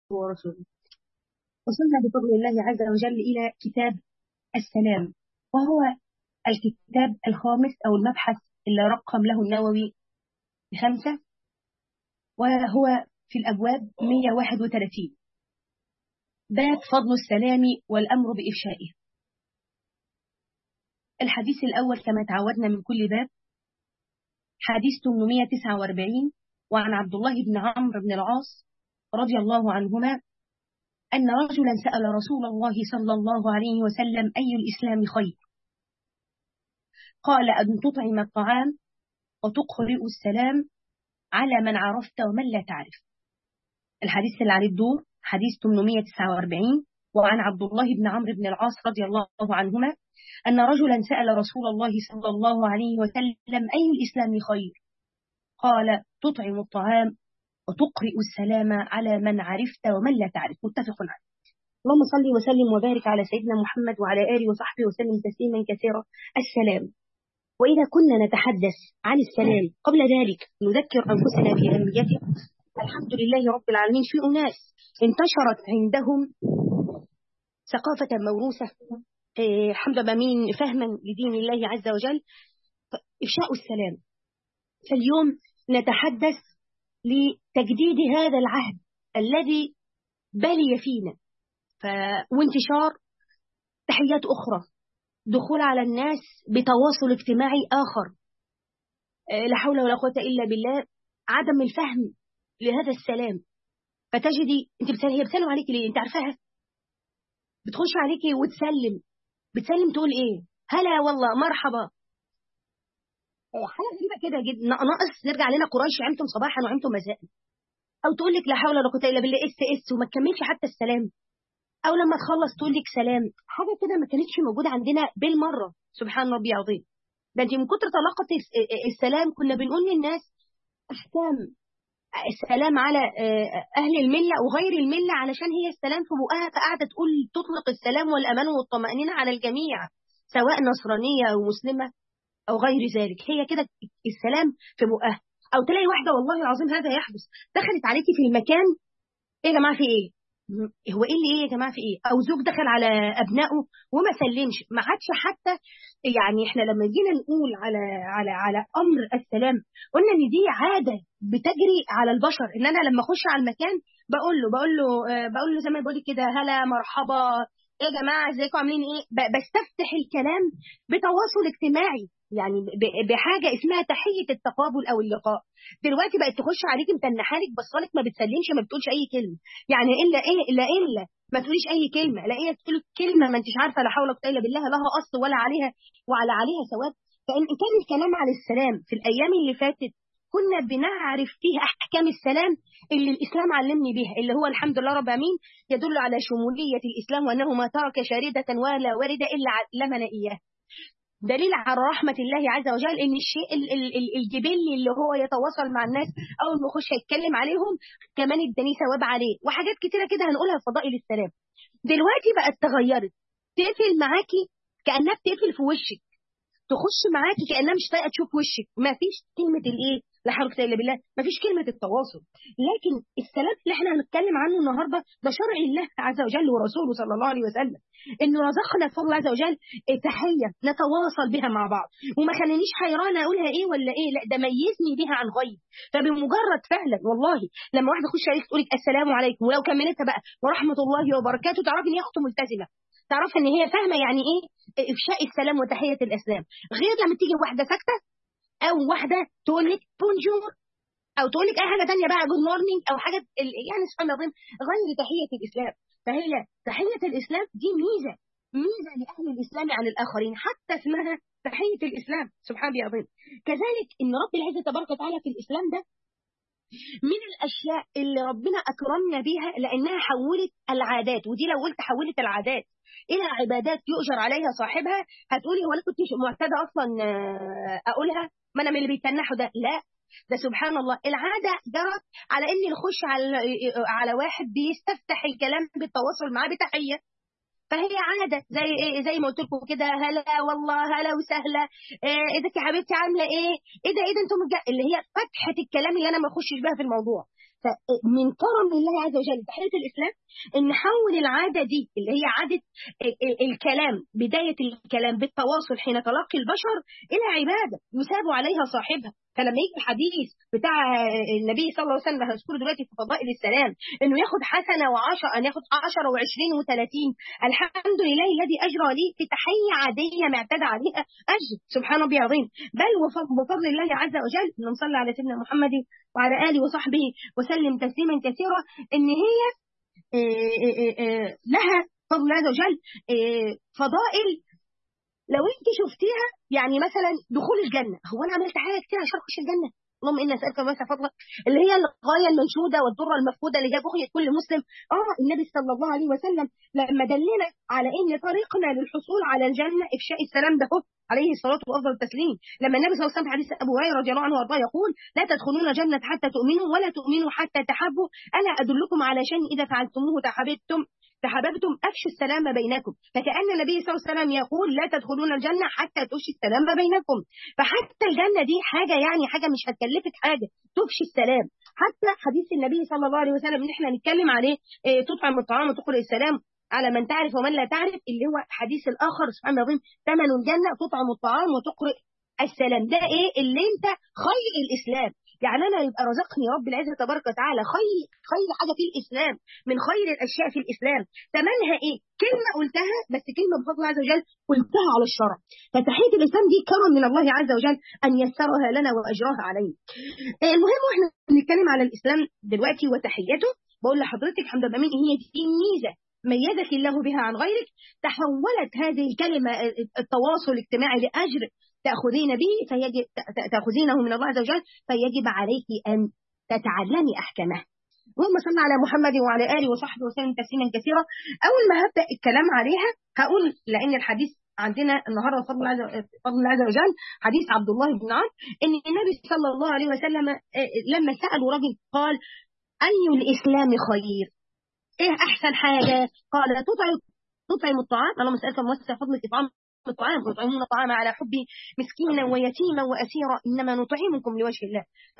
ورسوله وصلنا بفضل الله عز وجل إلى كتاب السلام وهو الكتاب الخامس أو المبحث اللي رقم له النووي بخمسة وهو في الأبواب 131 باب فضل السلام والأمر بإفشائه الحديث الأول كما تعودنا من كل باب حديث 849 وعن عبد الله بن عمرو بن العاص رضي الله عنهما أن رجلا سأل رسول الله صلى الله عليه وسلم أي الإسلام خير قال أن تطعم الطعام وتقرئ السلام على من عرفت ومن لا تعرف الحديث اللي عليه الدور حديث 849 وعن عبد الله بن عمرو بن العاص رضي الله عنهما أن رجلا سأل رسول الله صلى الله عليه وسلم أي الإسلام خير قال تطعم الطعام وتقرئ السلام على من عرفت ومن لا تعرف متفق عليه اللهم صل وسلم وبارك على سيدنا محمد وعلى آله وصحبه وسلم تسليما كثيرا السلام وإذا كنا نتحدث عن السلام قبل ذلك نذكر أنفسنا بأهميته الحمد لله رب العالمين في أناس انتشرت عندهم ثقافة موروثة إيه، الحمد لله مين فهما لدين الله عز وجل إفشاء السلام فاليوم نتحدث لتجديد هذا العهد الذي بلي فينا ف... وانتشار تحيات أخرى دخول على الناس بتواصل اجتماعي آخر آه، لا حول ولا قوة إلا بالله عدم الفهم لهذا السلام فتجدي انت بتسلم هي بتسلم عليك ليه انت عارفاها بتخش عليكي وتسلم بتسلم تقول ايه هلا والله مرحبا آه، حاجه غريبه كده جدا ناقص نرجع لنا قريش عمتم صباحا وعمتم مساء او تقول لك لا حول ولا قوه الا بالله اس اس وما تكملش حتى السلام او لما تخلص تقول لك سلام حاجه كده ما كانتش موجوده عندنا بالمره سبحان ربي عظيم ده انت من كتر طلاقه السلام كنا بنقول للناس احكام السلام على اهل المله وغير المله علشان هي السلام في بقها فقاعده تقول تطلق السلام والامان والطمانينه على الجميع سواء نصرانيه او مسلمه او غير ذلك هي كده السلام في بقها او تلاقي واحده والله العظيم هذا يحدث دخلت عليكي في المكان ايه يا جماعه في ايه هو ايه اللي ايه يا جماعه في ايه او زوج دخل على ابنائه وما سلمش ما عادش حتى يعني احنا لما جينا نقول على على على امر السلام قلنا ان دي عاده بتجري على البشر ان انا لما اخش على المكان بقول له بقول له آه، بقول له زي ما بقول كده هلا مرحبا ايه يا جماعه ازيكم عاملين ايه بستفتح الكلام بتواصل اجتماعي يعني بحاجه اسمها تحيه التقابل او اللقاء دلوقتي بقت تخش عليك متنحالك بصالك ما بتسلمش ما بتقولش اي كلمه يعني الا ايه الا الا ما تقوليش اي كلمه لا هي تقول كلمه ما انتش عارفه لا حول ولا قوه الا بالله لها اصل ولا عليها وعلى عليها ثواب فان كان الكلام على السلام في الايام اللي فاتت كنا بنعرف فيها احكام السلام اللي الاسلام علمني بها اللي هو الحمد لله رب العالمين يدل على شموليه الاسلام وانه ما ترك شارده ولا وارده الا علمنا اياه دليل على رحمة الله عز وجل إن الشيء الجبلي اللي هو يتواصل مع الناس أول ما يخش يتكلم عليهم كمان اداني ثواب عليه وحاجات كتيرة كده هنقولها في فضائل السلام دلوقتي بقت تغيرت تقفل معاكي كأنها بتقفل في وشك تخش معاكي كأنها مش طايقة تشوف وشك ما فيش كلمة الإيه لا حول ولا الا بالله ما فيش كلمه التواصل لكن السلام اللي احنا هنتكلم عنه النهارده ده شرع الله عز وجل ورسوله صلى الله عليه وسلم انه رزقنا بفضل عز وجل تحيه نتواصل بها مع بعض وما خلينيش حيرانه اقولها ايه ولا ايه لا ده ميزني بها عن غيري فبمجرد فعلا والله لما واحده تخش عليك تقول لك السلام عليكم ولو كملتها بقى ورحمه الله وبركاته تعرفي ان هي اخت ملتزمه تعرف ان هي فاهمه يعني ايه افشاء السلام وتحيه الاسلام غير لما تيجي واحده ساكته او واحده تقول لك بونجور او تقول لك اي حاجه ثانيه بقى جود مورنينج او حاجه يعني سبحان الله غير تحيه الاسلام فهي تحيه الاسلام دي ميزه ميزه لاهل الاسلام عن الاخرين حتى اسمها تحيه الاسلام سبحان الله العظيم كذلك ان رب العزه تبارك وتعالى في الاسلام ده من الاشياء اللي ربنا اكرمنا بيها لانها حولت العادات ودي لو قلت حولت العادات الى عبادات يؤجر عليها صاحبها هتقولي هو انا كنت معتاده اصلا اقولها ما انا من اللي بيتنحوا ده لا ده سبحان الله العاده جرت على ان نخش على على واحد بيستفتح الكلام بالتواصل معاه بتحيه فهي عادة زي إيه زي ما قلت لكم كده هلا والله هلا وسهلا إيه ازيك يا حبيبتي عاملة ايه؟ ايه ده ايه ده انتم اللي هي فتحة الكلام اللي انا ما اخشش بها في الموضوع فمن كرم الله عز وجل تحيه الاسلام ان نحول العاده دي اللي هي عاده ال- ال- الكلام بدايه الكلام بالتواصل حين تلقي البشر الى عباده يثاب عليها صاحبها فلما يجي الحديث بتاع النبي صلى الله عليه وسلم هذكره دلوقتي في فضائل السلام انه ياخد حسنه و10 ان ياخد 10 و20 و30 الحمد لله الذي اجرى لي في تحيه عاديه معتاد عليها اجر سبحان ربي العظيم بل وف- بفضل الله عز وجل ان نصلي على سيدنا محمد وعلى اله وصحبه وسلم تسليما كثيرا ان هي آه، آه، آه، لها فضل الله عز وجل آه، فضائل لو انت شفتيها يعني مثلا دخول الجنه هو انا عملت حاجه كتير عشان اخش الجنه اللهم انا نسالك بس فضلك اللي هي الغايه المنشوده والضره المفقوده اللي هي بغيه كل مسلم اه النبي صلى الله عليه وسلم لما دلنا على ان طريقنا للحصول على الجنه افشاء السلام ده هو عليه الصلاه وافضل التسليم لما النبي صلى الله عليه وسلم في حديث ابو هريره رضي الله عنه وارضاه يقول لا تدخلون الجنه حتى تؤمنوا ولا تؤمنوا حتى تحبوا الا ادلكم على شيء اذا فعلتموه تحببتم تحببتم افشوا السلام بينكم فكأن النبي صلى الله عليه وسلم يقول لا تدخلون الجنة حتى تفشوا السلام بينكم فحتى الجنة دي حاجة يعني حاجة مش هتكلفك حاجة تفشي السلام حتى حديث النبي صلى الله عليه وسلم اللي احنا نتكلم عليه إيه، تطعم الطعام وتقرئ السلام على من تعرف ومن لا تعرف اللي هو حديث الآخر سبحان الله العظيم ثمن الجنة تطعم الطعام وتقرئ السلام ده ايه اللي انت خير الاسلام يعني انا يبقى رزقني رب العزه تبارك وتعالى خير خير حاجه في الاسلام من خير الاشياء في الاسلام ثمنها ايه كلمه قلتها بس كلمه بفضل الله عز وجل قلتها على الشرع فتحيه الاسلام دي كرم من الله عز وجل ان يسرها لنا واجراها علينا آه، المهم واحنا بنتكلم على الاسلام دلوقتي وتحيته بقول لحضرتك حمد بامين هي دي ميزه ميزك الله بها عن غيرك تحولت هذه الكلمه آه، التواصل الاجتماعي لاجر تاخذين به فيجب ت- تاخذينه من الله عز وجل فيجب عليك ان تتعلمي احكامه اللهم صل على محمد وعلى اله وصحبه وسلم تسليما كثيرا اول ما هبدا الكلام عليها هقول لان الحديث عندنا النهارده فضل الله عز فضل الله عز وجل حديث عبد الله بن عمرو ان النبي صلى الله عليه وسلم آه، لما سالوا رجل قال اي الاسلام خير؟ ايه احسن حاجه؟ قال تطعم تطعم الطعام اللهم اسالك موسع فضلك اطعام الطعام ويطعمون الطعام على حب مسكينا ويتيما واسيرا انما نطعمكم لوجه الله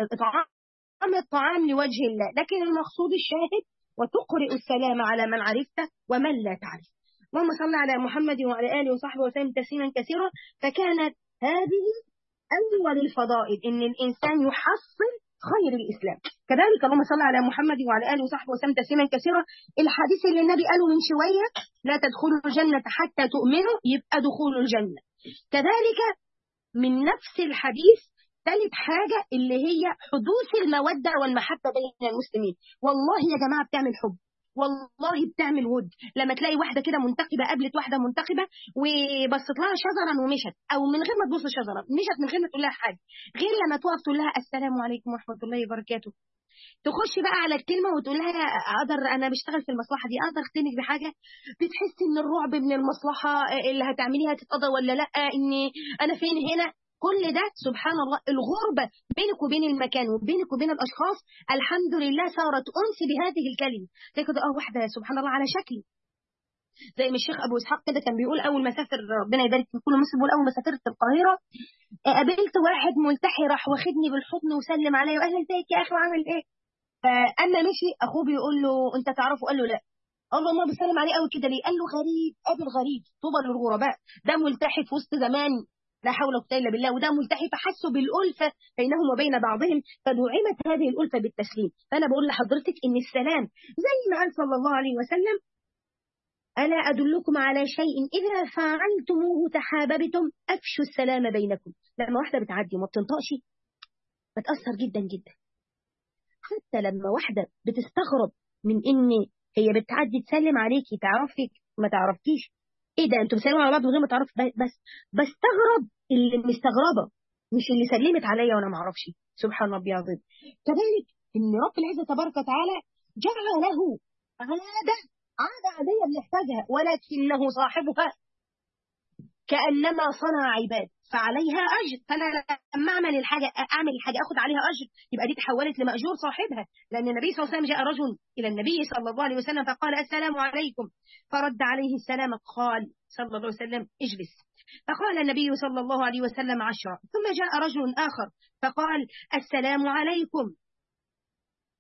اطعام الطعام لوجه الله لكن المقصود الشاهد وتقرئ السلام على من عرفته ومن لا تعرف اللهم صل على محمد وعلى اله وصحبه وسلم تسليما كثيرا فكانت هذه اول الفضائل ان الانسان يحصل خير الاسلام كذلك اللهم صل على محمد وعلى اله وصحبه وسلم تسليما كثيرا الحديث اللي النبي قاله من شويه لا تدخلوا الجنه حتى تؤمنوا يبقى دخول الجنه كذلك من نفس الحديث ثالث حاجة اللي هي حدوث المودة والمحبة بين المسلمين والله يا جماعة بتعمل حب والله بتعمل ود لما تلاقي واحدة كده منتقبة قابلت واحدة منتقبة وبصت لها شجرا ومشت أو من غير ما تبص شجرا مشت من غير ما تقول لها حاجة غير لما تقف تقول لها السلام عليكم ورحمة الله وبركاته تخش بقى على الكلمة وتقول لها أقدر أنا بشتغل في المصلحة دي أقدر أختنك بحاجة بتحس إن الرعب من المصلحة اللي هتعمليها تتقضى ولا لأ إن أنا فين هنا كل ده سبحان الله الغربة بينك وبين المكان وبينك وبين الأشخاص الحمد لله صارت أنس بهذه الكلمة زي كده اه واحدة سبحان الله على شكلي زي ما الشيخ أبو إسحاق كده كان بيقول أول ما سافر ربنا يبارك في كل مسلم بيقول أول ما سافرت القاهرة آه، قابلت واحد ملتحي راح واخدني بالحضن وسلم عليا وأهلا ازيك يا أخي وعامل إيه فأما مشي أخوه بيقول له أنت تعرفه قال له لا قال له ما بيسلم عليه قوي كده ليه قال له غريب قابل غريب طوبى للغرباء ده ملتحي في وسط زمان لا حول ولا قوه الا بالله وده ملتحي فحسوا بالالفه بينهم وبين بعضهم فدعمت هذه الالفه بالتسليم فانا بقول لحضرتك ان السلام زي ما قال صلى الله عليه وسلم الا ادلكم على شيء اذا فعلتموه تحاببتم افشوا السلام بينكم لما واحده بتعدي وما بتنطقش بتاثر جدا جدا حتى لما واحده بتستغرب من ان هي بتعدي تسلم عليكي تعرفك ما تعرفكيش ايه ده انتوا بتسلموا على بعض من غير ما تعرفوا بس بستغرب اللي مستغربه مش اللي سلمت عليا وانا ما اعرفش سبحان ربي العظيم كذلك ان رب العزه تبارك وتعالى جعل له عاده عاده عاديه بنحتاجها ولكنه صاحبها كانما صنع عباد فعليها اجر فانا لما اعمل الحاجه اعمل الحاجه اخد عليها اجر يبقى دي تحولت لماجور صاحبها لان النبي صلى الله عليه وسلم جاء رجل الى النبي صلى الله عليه وسلم فقال السلام عليكم فرد عليه السلام قال صلى الله عليه وسلم اجلس فقال النبي صلى الله عليه وسلم عشرة ثم جاء رجل آخر فقال السلام عليكم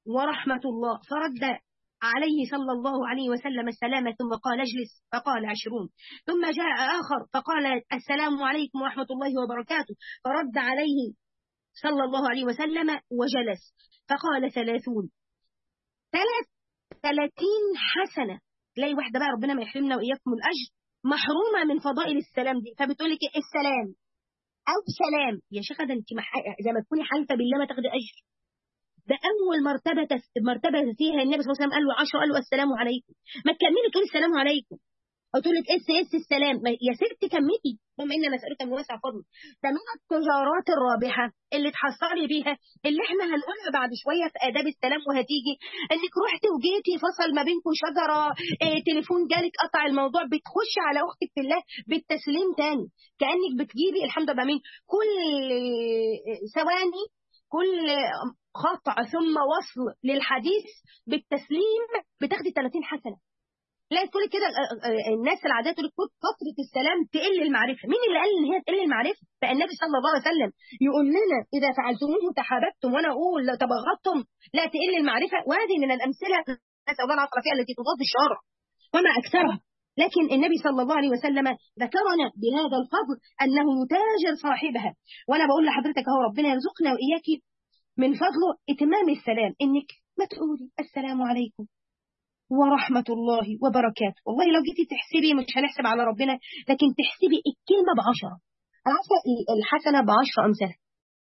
ورحمة الله فرد عليه صلى الله عليه وسلم السلام ثم قال اجلس فقال عشرون ثم جاء آخر فقال السلام عليكم ورحمة الله وبركاته فرد عليه صلى الله عليه وسلم وجلس فقال ثلاثون ثلاث ثلاثين حسنة تلاقي واحدة بقى ربنا ما يحرمنا وإياكم الأجر محرومة من فضائل السلام دي فبتقول لك السلام أو سلام يا شيخة ده أنت زي ما تكوني حالفة بالله ما تاخدي أجر ده أول مرتبة مرتبة فيها النبي صلى الله عليه وسلم قال له 10 قال له السلام عليكم ما تكملي تقولي السلام عليكم أو تقولي اس اس السلام يا ست كملي اللهم إنا نسألك من واسع فضل ده من التجارات الرابحة اللي تحصلي بيها اللي احنا هنقولها بعد شوية في آداب السلام وهتيجي انك رحتي وجيتي فصل ما بينكم شجرة اه تليفون جالك قطع الموضوع بتخشي على أختك في الله بالتسليم تاني كأنك بتجيبي الحمد لله مين كل ثواني كل قطع ثم وصل للحديث بالتسليم بتاخدي 30 حسنه لا تقولي كده الناس العاديه تقول فتره السلام تقل المعرفه مين اللي قال ان هي تقل المعرفه فالنبي صلى الله عليه وسلم يقول لنا اذا فعلتموه تحاببتم وانا اقول لو تبغضتم لا تقل المعرفه وهذه من الامثله نسال الله العافيه فيها التي تضاد الشرع وما اكثرها لكن النبي صلى الله عليه وسلم ذكرنا بهذا الفضل انه يتاجر صاحبها وانا بقول لحضرتك اهو ربنا يرزقنا واياكي من فضله اتمام السلام انك ما تقولي السلام عليكم ورحمة الله وبركاته والله لو جيتي تحسبي مش هنحسب على ربنا لكن تحسبي الكلمة بعشرة عارفة الحسنة بعشرة أمثالها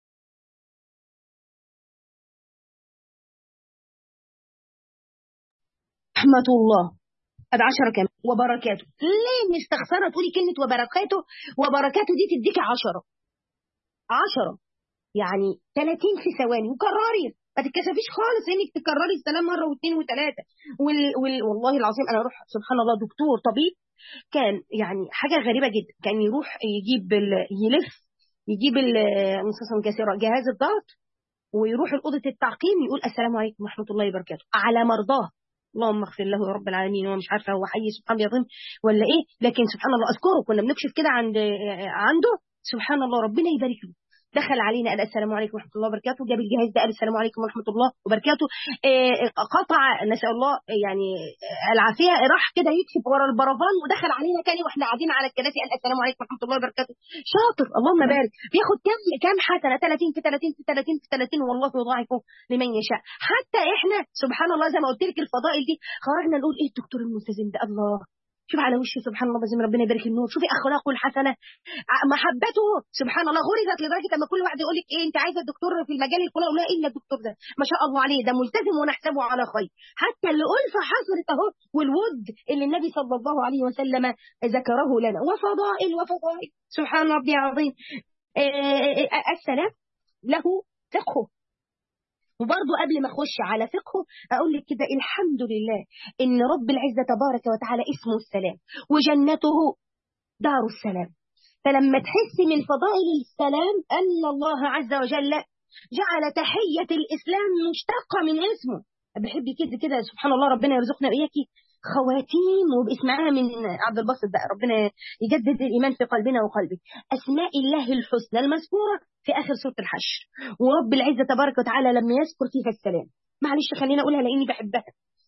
رحمة الله هذا عشرة كمان وبركاته ليه مستخسرة تقولي كلمة وبركاته وبركاته دي تديكي عشرة عشرة يعني 30 في ثواني وكرري ما تتكسفيش خالص انك تكرري السلام مره واثنين وثلاثه وال... وال... والله العظيم انا اروح سبحان الله دكتور طبيب كان يعني حاجه غريبه جدا كان يروح يجيب ال... يلف يجيب جهاز الضغط ويروح لأوضة التعقيم يقول السلام عليكم ورحمة الله وبركاته على مرضاه اللهم اغفر له يا رب العالمين هو مش عارفه هو حي سبحان الله ولا ايه لكن سبحان الله اذكره كنا بنكشف كده عند عنده سبحان الله ربنا يبارك له دخل علينا قال السلام عليكم ورحمه الله وبركاته جاب الجهاز ده قال السلام عليكم ورحمه الله وبركاته قطع نسال الله يعني العافيه راح كده يكشف ورا البرفان ودخل علينا تاني واحنا قاعدين على الكراسي قال السلام عليكم ورحمه الله وبركاته شاطر اللهم بارك بياخد كام كام حسنه 30 في 30 في 30 في 30 والله يضاعفه لمن يشاء حتى احنا سبحان الله زي ما قلت لك الفضائل دي خرجنا نقول ايه الدكتور الملتزم ده الله شوف على وشه سبحان الله بزم ربنا يبارك النور شوفي اخلاقه الحسنه محبته سبحان الله غرزت لدرجه لما كل واحد يقول لك ايه انت عايزه الدكتور في المجال الفلاني لا الا الدكتور ده ما شاء الله عليه ده ملتزم ونحسبه على خير حتى الالفه حصلت اهو والود اللي النبي صلى الله عليه وسلم ذكره لنا وفضائل وفضائل سبحان ربي العظيم السلام له فقهه وبرضه قبل ما اخش على فقهه اقول لك كده الحمد لله ان رب العزه تبارك وتعالى اسمه السلام وجنته دار السلام فلما تحس من فضائل السلام ان الله عز وجل جعل تحيه الاسلام مشتقه من اسمه بحب كده كده سبحان الله ربنا يرزقنا واياكي خواتيم وباسمها من عبد الباسط بقى ربنا يجدد الايمان في قلبنا وقلبك اسماء الله الحسنى المذكوره في اخر سوره الحشر ورب العزه تبارك وتعالى لما يذكر فيها السلام معلش خليني اقولها لاني بحبها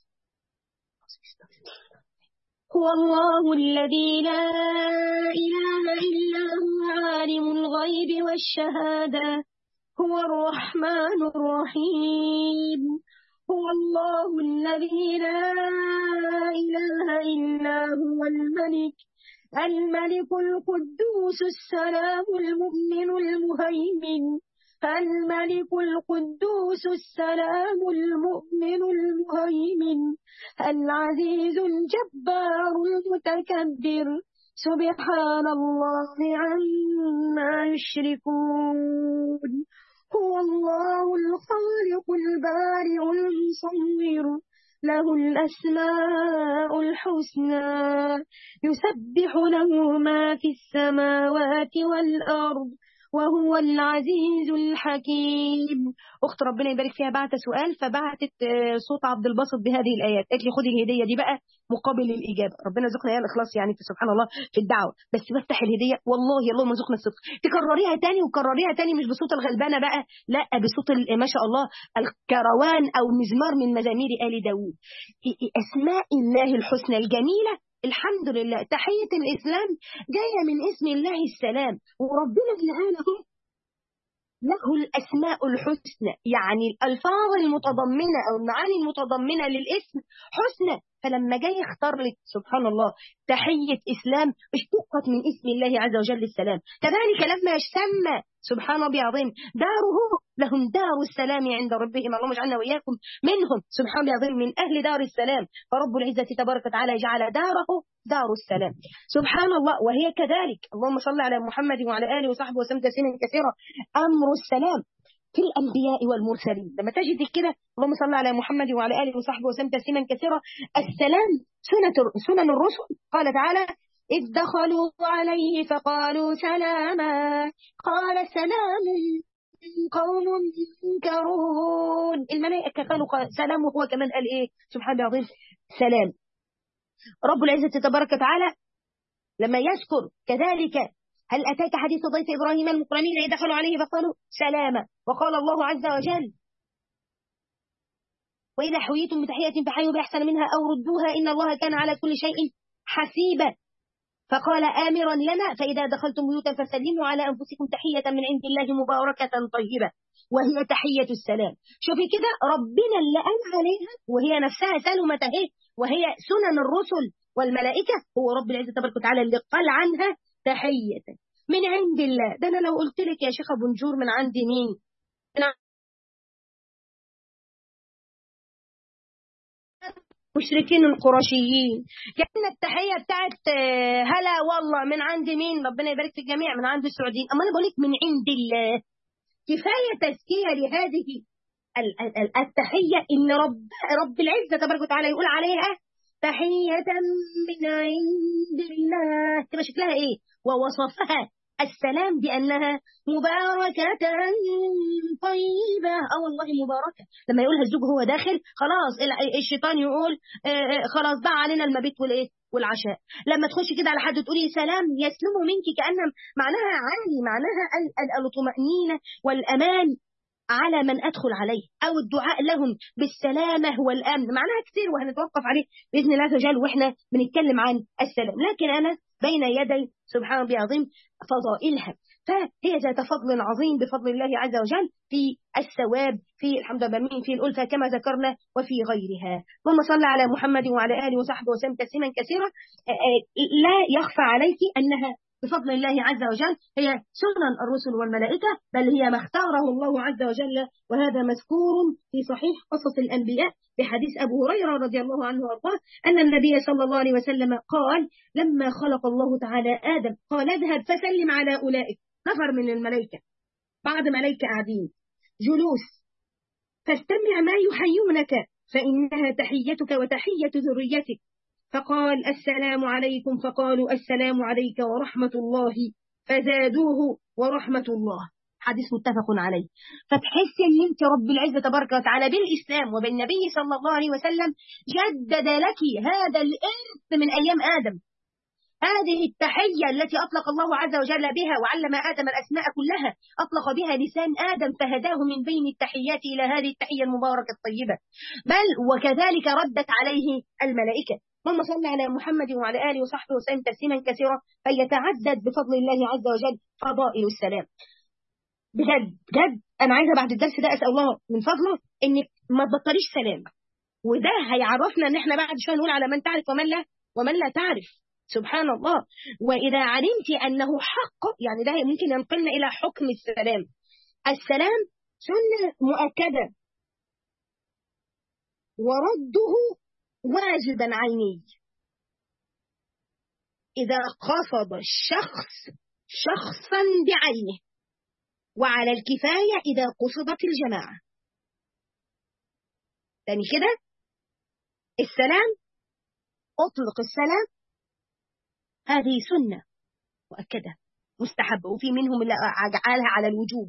هو الله الذي لا اله الا هو عالم الغيب والشهاده هو الرحمن الرحيم هو الله الذي لا إله إلا هو الملك الملك القدوس السلام المؤمن المهيمن الملك القدوس السلام المؤمن المهيمن العزيز الجبار المتكبر سبحان الله عما يشركون هو الله الخالق البارئ المصور له الأسماء الحسنى يسبح له ما في السماوات والأرض وهو العزيز الحكيم أخت ربنا يبارك فيها بعت سؤال فبعتت آه، صوت عبد الباسط بهذه الآيات قالت لي خدي الهدية دي بقى مقابل الإجابة ربنا يرزقنا يا الإخلاص يعني في سبحان الله في الدعوة بس بفتح الهدية والله اللهم ارزقنا الصدق تكرريها تاني وكرريها تاني مش بصوت الغلبانة بقى لا بصوت ال- ما شاء الله الكروان أو مزمار من مزامير آل داوود أسماء الله الحسنى الجميلة الحمد لله تحية الإسلام جاية من اسم الله السلام وربنا اللي قال اهو له الأسماء الحسنى يعني الألفاظ المتضمنة أو المعاني المتضمنة للاسم حسنى فلما جاي يختار لك سبحان الله تحية إسلام اشتقت من اسم الله عز وجل السلام كذلك لما يسمى سبحان ربي عظيم داره لهم دار السلام عند ربهم اللهم اجعلنا وإياكم منهم سبحان ربي عظيم من أهل دار السلام فرب العزة تبارك وتعالى جعل داره دار السلام سبحان الله وهي كذلك اللهم صل على محمد وعلى آله وصحبه وسلم تسليما كثيرا أمر السلام في الأنبياء والمرسلين لما تجد كده اللهم صل على محمد وعلى آله وصحبه وسلم تسليما كثيرا السلام سنة سنن الرسل قال تعالى إذ دخلوا عليه فقالوا سلاما قال سلام قوم منكرون الملائكة قالوا قال سلام وهو كمان قال إيه سبحان الله العظيم سلام رب العزة تبارك وتعالى لما يذكر كذلك هل أتاك حديث ضيف إبراهيم المكرمين إذ دخلوا عليه فقالوا سلاما وقال الله عز وجل وإذا حييتم بتحية فحيوا بأحسن منها أو ردوها إن الله كان على كل شيء حسيبا فقال آمرا لنا فإذا دخلتم بيوتا فسلموا على أنفسكم تحية من عند الله مباركة طيبة وهي تحية السلام شوفي كده ربنا اللي قال عليها وهي نفسها سلمة اهي وهي سنن الرسل والملائكة هو رب العزة تبارك وتعالى اللي قال عنها تحية من عند الله ده أنا لو قلت لك يا شيخة بنجور من عند مين من مشركين القرشيين كأن التحية بتاعت آه، هلا والله من عند مين ربنا يبارك في الجميع من عند السعوديين أما أنا بقول لك من عند الله كفاية تزكية لهذه ال- ال- ال- التحية إن رب رب العزة تبارك وتعالى يقول عليها تحية من عند الله تبقى شكلها إيه ووصفها السلام بأنها مباركة طيبة أو والله مباركة لما يقولها الزوج هو داخل خلاص ال- الشيطان يقول آه، آه، خلاص ضاع علينا المبيت والإيه والعشاء لما تخشي كده على حد تقولي سلام يسلم منك كأن معناها عالي معناها ال- ال- الطمأنينة والأمان على من أدخل عليه أو الدعاء لهم بالسلامة والأمن معناها كتير وهنتوقف عليه بإذن الله عز وجل وإحنا بنتكلم عن السلام لكن أنا بين يدي سبحان ربي العظيم فضائلها فهي ذات فضل عظيم بفضل الله عز وجل في الثواب في الحمد لله مين في الألفة كما ذكرنا وفي غيرها اللهم صل على محمد وعلى آله وصحبه وسلم تسليما كثيرا آه، آه، لا يخفى عليك أنها بفضل الله عز وجل هي سنن الرسل والملائكة بل هي ما اختاره الله عز وجل وهذا مذكور في صحيح قصص الأنبياء بحديث أبو هريرة رضي الله عنه وارضاه أن النبي صلى الله عليه وسلم قال لما خلق الله تعالى آدم قال اذهب فسلم على أولئك نفر من الملائكة بعض ملائكة قاعدين جلوس فاستمع ما يحيونك فإنها تحيتك وتحية ذريتك فقال السلام عليكم فقالوا السلام عليك ورحمة الله فزادوه ورحمة الله حديث متفق عليه فتحس ان انت رب العزة تبارك وتعالى بالإسلام وبالنبي صلى الله عليه وسلم جدد لك هذا الإرث من أيام آدم هذه التحية التي أطلق الله عز وجل بها وعلم آدم الأسماء كلها أطلق بها لسان آدم فهداه من بين التحيات إلى هذه التحية المباركة الطيبة بل وكذلك ردت عليه الملائكة اللهم صل على محمد وعلى آله وصحبه وسلم تسليما كثيرا فيتعدد بفضل الله عز وجل فضائل السلام بجد بجد أنا عايزة بعد الدرس ده أسأل الله من فضله إنك ما تبطليش سلام وده هيعرفنا إن إحنا بعد شوية نقول على من تعرف ومن لا ومن لا تعرف سبحان الله وإذا علمت أنه حق يعني ده ممكن ينقلنا إلى حكم السلام السلام سنة مؤكدة ورده واجبا عيني إذا قصد الشخص شخصا بعينه وعلى الكفاية إذا قصدت الجماعة تاني كده السلام أطلق السلام هذه سنة مؤكدة مستحبة وفي منهم اللي جعلها على الوجوب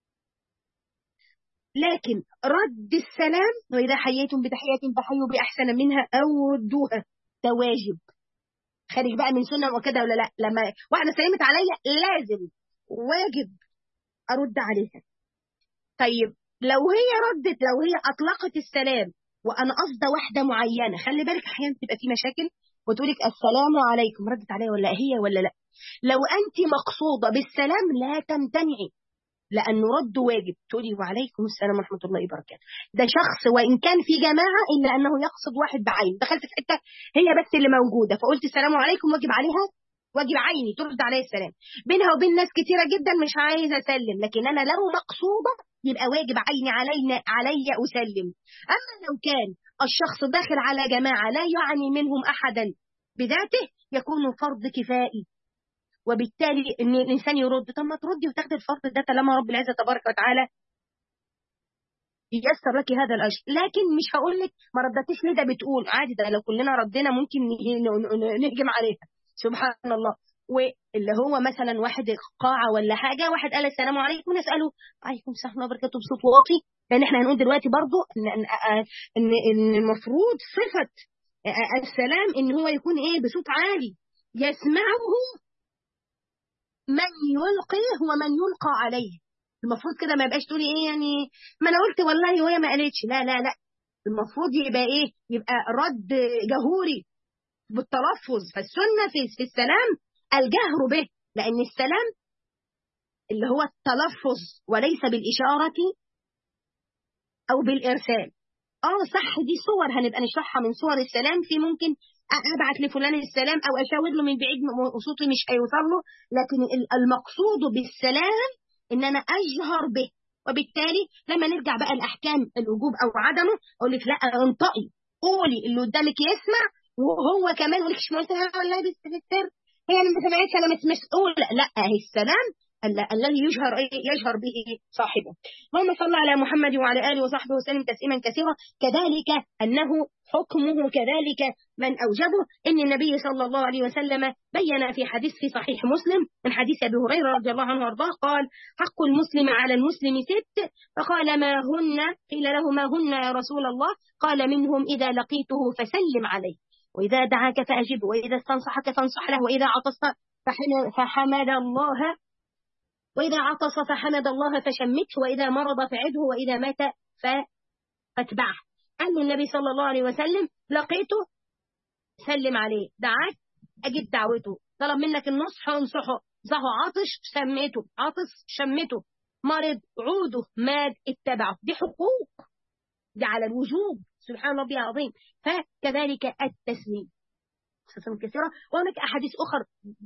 لكن رد السلام وإذا حييتم بتحية فحيوا بأحسن منها أو ردوها ده واجب خارج بقى من سنة وكده ولا لا لما واحدة سلمت عليا لازم واجب أرد عليها طيب لو هي ردت لو هي أطلقت السلام وأنا قصده واحدة معينة خلي بالك أحيانا تبقى في مشاكل وتقولك السلام عليكم ردت عليها ولا هي ولا لا لو أنت مقصودة بالسلام لا تمتنعي لأنه رد واجب تقولي وعليكم السلام ورحمة الله وبركاته ده شخص وإن كان في جماعة إلا أنه يقصد واحد بعين دخلت في حتة هي بس اللي موجودة فقلت السلام عليكم واجب عليها واجب عيني ترد عليها السلام بينها وبين ناس كتيرة جدا مش عايزة أسلم لكن أنا لو مقصودة يبقى واجب عيني علينا علي أسلم أما لو كان الشخص داخل على جماعة لا يعني منهم أحدا بذاته يكون فرض كفائي وبالتالي ان الانسان يرد طب ما تردي وتاخدي الفرض ده طالما رب العزه تبارك وتعالى ييسر لك هذا الاجر لكن مش هقول لك ما ردتيش ليه ده بتقول عادي ده لو كلنا ردينا ممكن نهجم عليها سبحان الله واللي هو مثلا واحد قاعه ولا حاجه واحد قال السلام عليكم نساله عليكم السلام ورحمه الله وبركاته بصوت واطي لان احنا هنقول دلوقتي برضو ان ان ان المفروض صفه السلام ان هو يكون ايه بصوت عالي يسمعه من يلقيه ومن يلقى عليه المفروض كده ما يبقاش تقولي ايه يعني ما انا قلت والله وهي ما قالتش لا لا لا المفروض يبقى ايه يبقى رد جهوري بالتلفظ فالسنه في في السلام الجهر به لان السلام اللي هو التلفظ وليس بالاشاره او بالارسال اه صح دي صور هنبقى نشرحها من صور السلام في ممكن ابعت لفلان السلام او اشاور له من بعيد صوتي مش هيوصل له لكن المقصود بالسلام ان انا اجهر به وبالتالي لما نرجع بقى الاحكام الوجوب او عدمه اقول لك لا انطقي قولي اللي قدامك يسمع وهو كمان يقول لك مش قلت والله بس في السر هي انا ما سمعتش انا مش مسؤول لا هي السلام الذي يجهر يجهر به صاحبه اللهم صل على محمد وعلى اله وصحبه وسلم تسليما كثيرا كذلك انه حكمه كذلك من اوجبه ان النبي صلى الله عليه وسلم بين في حديث في صحيح مسلم من حديث ابي هريره رضي الله عنه وارضاه قال حق المسلم على المسلم ست فقال ما هن قيل له ما هن يا رسول الله قال منهم اذا لقيته فسلم عليه واذا دعاك فاجبه واذا استنصحك فانصح له واذا عطست فحمد الله وإذا عطس فحمد الله فشمته وإذا مرض فعده وإذا مات فاتبعه قال له النبي صلى الله عليه وسلم لقيته سلم عليه دعاك أجد دعوته طلب منك النصح انصحه صحه عطش سميته عطس شمته مرض عوده مات اتبعه دي حقوق دي على الوجوب سبحان ربي العظيم فكذلك التسليم كثيرة وهناك أحاديث أخرى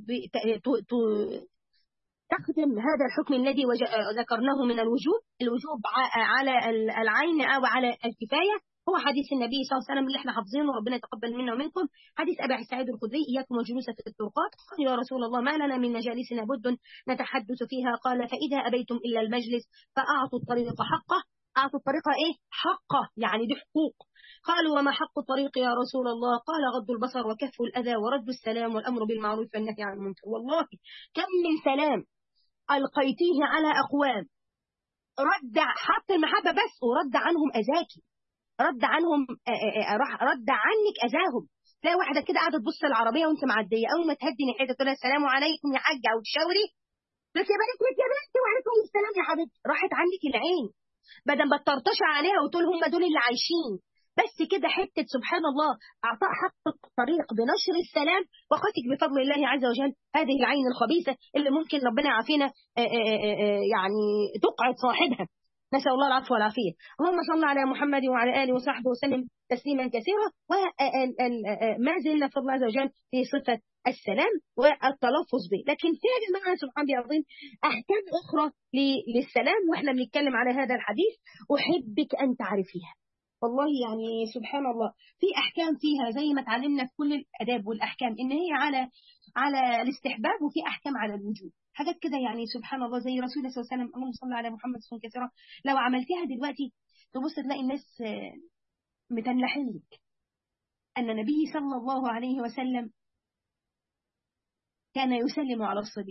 تخدم هذا الحكم الذي ذكرناه من الوجوب الوجوب على العين أو على الكفاية هو حديث النبي صلى الله عليه وسلم اللي احنا حافظينه ربنا يتقبل منا ومنكم حديث ابي سعيد الخدري اياكم وجلوس في الطرقات قال يا رسول الله ما لنا من مجالسنا بد نتحدث فيها قال فاذا ابيتم الا المجلس فاعطوا الطريق حقه اعطوا الطريق ايه حقه يعني دي حقوق قالوا وما حق الطريق يا رسول الله قال غض البصر وكف الاذى ورد السلام والامر بالمعروف والنهي عن المنكر والله كم من سلام ألقيتيه على أقوام رد حط المحبة بس ورد عنهم أذاكي رد عنهم رد عنك أذاهم تلاقي واحدة كده قاعدة تبص العربية وأنت معدية أول ما تهدي ناحيتها تقول لها السلام عليكم يا حاجة أو تشاوري بس يا بنت يا بنت وعليكم السلام يا حبيبتي راحت عنك العين بدل ما ترتشع عليها وتقول هم دول اللي عايشين بس كده حتة سبحان الله أعطاء حق الطريق بنشر السلام وقتك بفضل الله عز وجل هذه العين الخبيثة اللي ممكن ربنا يعافينا يعني تقعد صاحبها نسأل الله العفو والعافية اللهم صل على محمد وعلى آله وصحبه وسلم تسليما كثيرا وما زلنا في الله عز وجل في صفة السلام والتلفظ به لكن في يا جماعة سبحان الله العظيم أحكام أخرى للسلام وإحنا بنتكلم على هذا الحديث أحبك أن تعرفيها والله يعني سبحان الله في احكام فيها زي ما اتعلمنا في كل الاداب والاحكام ان هي على على الاستحباب وفي احكام على الوجوب حاجات كده يعني سبحان الله زي رسول الله صلى الله عليه وسلم اللهم صل على محمد صلى الله كثيرا لو عملتها دلوقتي تبص تلاقي الناس متنلحين لك ان النبي صلى الله عليه وسلم كان يسلم على الصبيان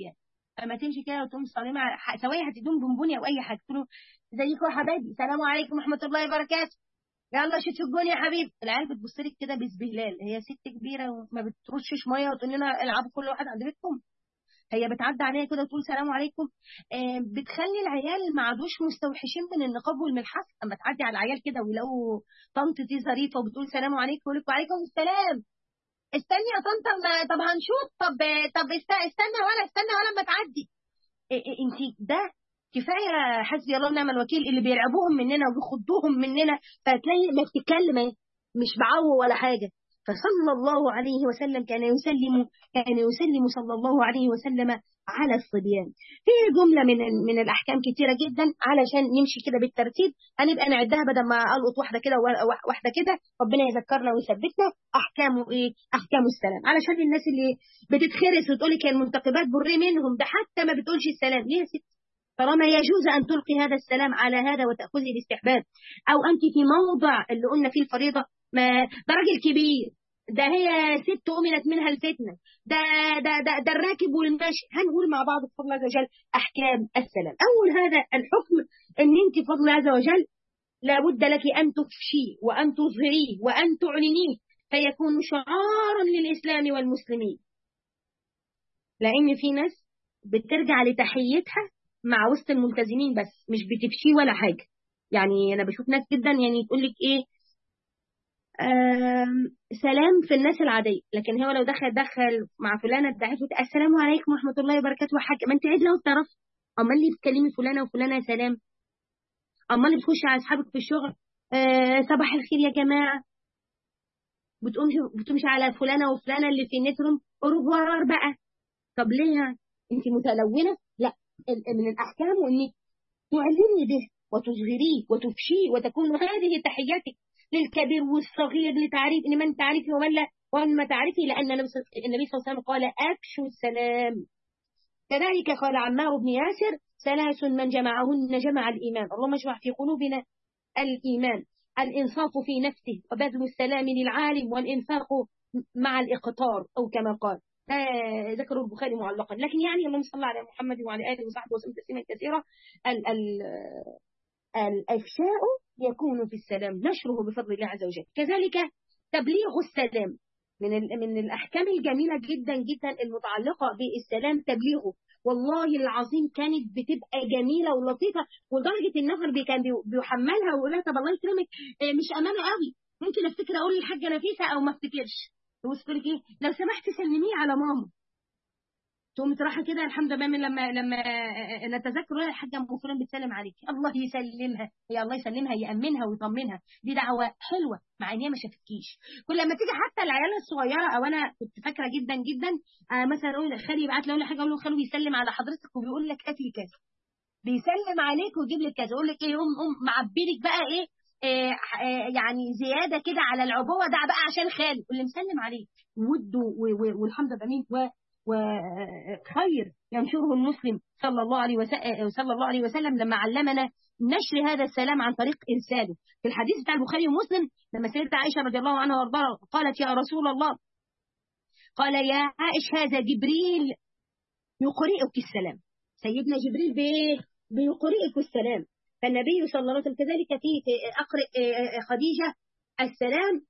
اما تمشي كده وتقوم صارمه سواء هتدوم بونبوني او اي حاجه تقول له ازيكم يا حبايبي السلام عليكم ورحمه الله وبركاته يلا شوت في الجون يا حبيبي العيال بتبص لك كده بسبهلال هي ست كبيره وما بترشش ميه وتقول لنا العبوا كل واحد عند بيتكم هي بتعدي عليها كده وتقول سلام عليكم آه بتخلي العيال ما عادوش مستوحشين من النقاب والملحف اما تعدي على العيال كده ويلاقوا طنط دي ظريفه وبتقول سلام عليكم يقول لكم وعليكم السلام استني يا طنط طب هنشوف طب طب استنى ولا استنى ولا ما تعدي انت ده كفايه حسبي الله ونعم الوكيل اللي بيرعبوهم مننا وبيخضوهم مننا فتلاقي ما بتتكلم اهي مش بعو ولا حاجه فصلى الله عليه وسلم كان يسلم كان يسلم صلى الله عليه وسلم على الصبيان في جملة من من الأحكام كتيرة جدا علشان نمشي كده بالترتيب هنبقى نعدها بدل ما ألقط واحدة كده واحدة كده ربنا يذكرنا ويثبتنا أحكام إيه أحكام السلام علشان الناس اللي بتتخرس وتقول لك المنتقبات بري منهم ده حتى ما بتقولش السلام ليه يا ست طالما يجوز أن تلقي هذا السلام على هذا وتأخذي الاستحباب أو أنت في موضع اللي قلنا فيه الفريضة ما ده راجل كبير ده هي ست أمنت منها الفتنة ده ده ده, ده الراكب والماشي هنقول مع بعض بفضل الله عز وجل أحكام السلام أول هذا الحكم أن أنت بفضل الله عز وجل لابد لك أن تفشي وأن تظهريه وأن تعلنيه فيكون شعارا للإسلام والمسلمين لأن في ناس بترجع لتحيتها مع وسط الملتزمين بس مش بتفشي ولا حاجة يعني أنا بشوف ناس جدا يعني تقول لك إيه سلام في الناس العادية لكن هو لو دخل دخل مع فلانة ادعته السلام عليكم ورحمة الله وبركاته حاجة ما انت عايز لو تعرف أما اللي بتكلمي فلانة وفلانة سلام أما اللي بتخشي على أصحابك في الشغل أه صباح الخير يا جماعة بتقومش بتمشي على فلانة وفلانة اللي في النترم أوروبوار بقى طب ليه يعني انت متلونة لا من الأحكام وإنك تعلني به وتظهريه وتفشيه وتكون هذه تحياتك للكبير والصغير لتعريف ان من تعرفي ومن لا ومن ما تعرفي لان النبي صلى الله عليه وسلم قال افشوا السلام كذلك قال عمار بن ياسر ثلاث من جمعهن جمع الايمان اللهم اجمع في قلوبنا الايمان الانصاف في نفسه وبذل السلام للعالم والانفاق مع الاقطار او كما قال آه ذكر البخاري معلقا لكن يعني اللهم صل على محمد وعلى اله وصحبه وسلم تسليما كثيرا ال ال الافشاء يكون في السلام نشره بفضل الله عز وجل كذلك تبليغ السلام من من الاحكام الجميله جدا جدا المتعلقه بالسلام تبليغه والله العظيم كانت بتبقى جميله ولطيفه ولدرجه النفر كان بيحملها ويقول لها طب الله يكرمك مش امانه قوي ممكن افتكر اقول للحاجه نفيسه او ما افتكرش تقول لك ايه لو سمحت سلميه على ماما تقوم رايحه كده الحمد لله من لما لما نتذكر الحاجه ام فلان بتسلم عليك الله يسلمها يا الله يسلمها يامنها ويطمنها دي دعوه حلوه مع ان هي ما شافتكيش كل لما تيجي حتى العيال الصغيره او انا كنت فاكره جدا جدا آه مثلا اقول خالي يبعت لي حاجه اقول له خالو بيسلم على حضرتك وبيقول لك هات لي كذا بيسلم عليك ويجيب لك كذا يقول لك ايه قوم قوم معبي لك بقى ايه آه آه يعني زياده كده على العبوه ده بقى عشان خالي واللي مسلم عليك وده والحمد لله وخير ينشره المسلم صلى الله عليه وسلم صلى الله عليه وسلم لما علمنا نشر هذا السلام عن طريق ارساله في الحديث بتاع البخاري ومسلم لما سيدة عائشه رضي الله عنها وارضاها قالت يا رسول الله قال يا عائش هذا جبريل يقرئك السلام سيدنا جبريل بايه بيقرئك السلام فالنبي صلى الله عليه وسلم كذلك في اقرئ خديجه السلام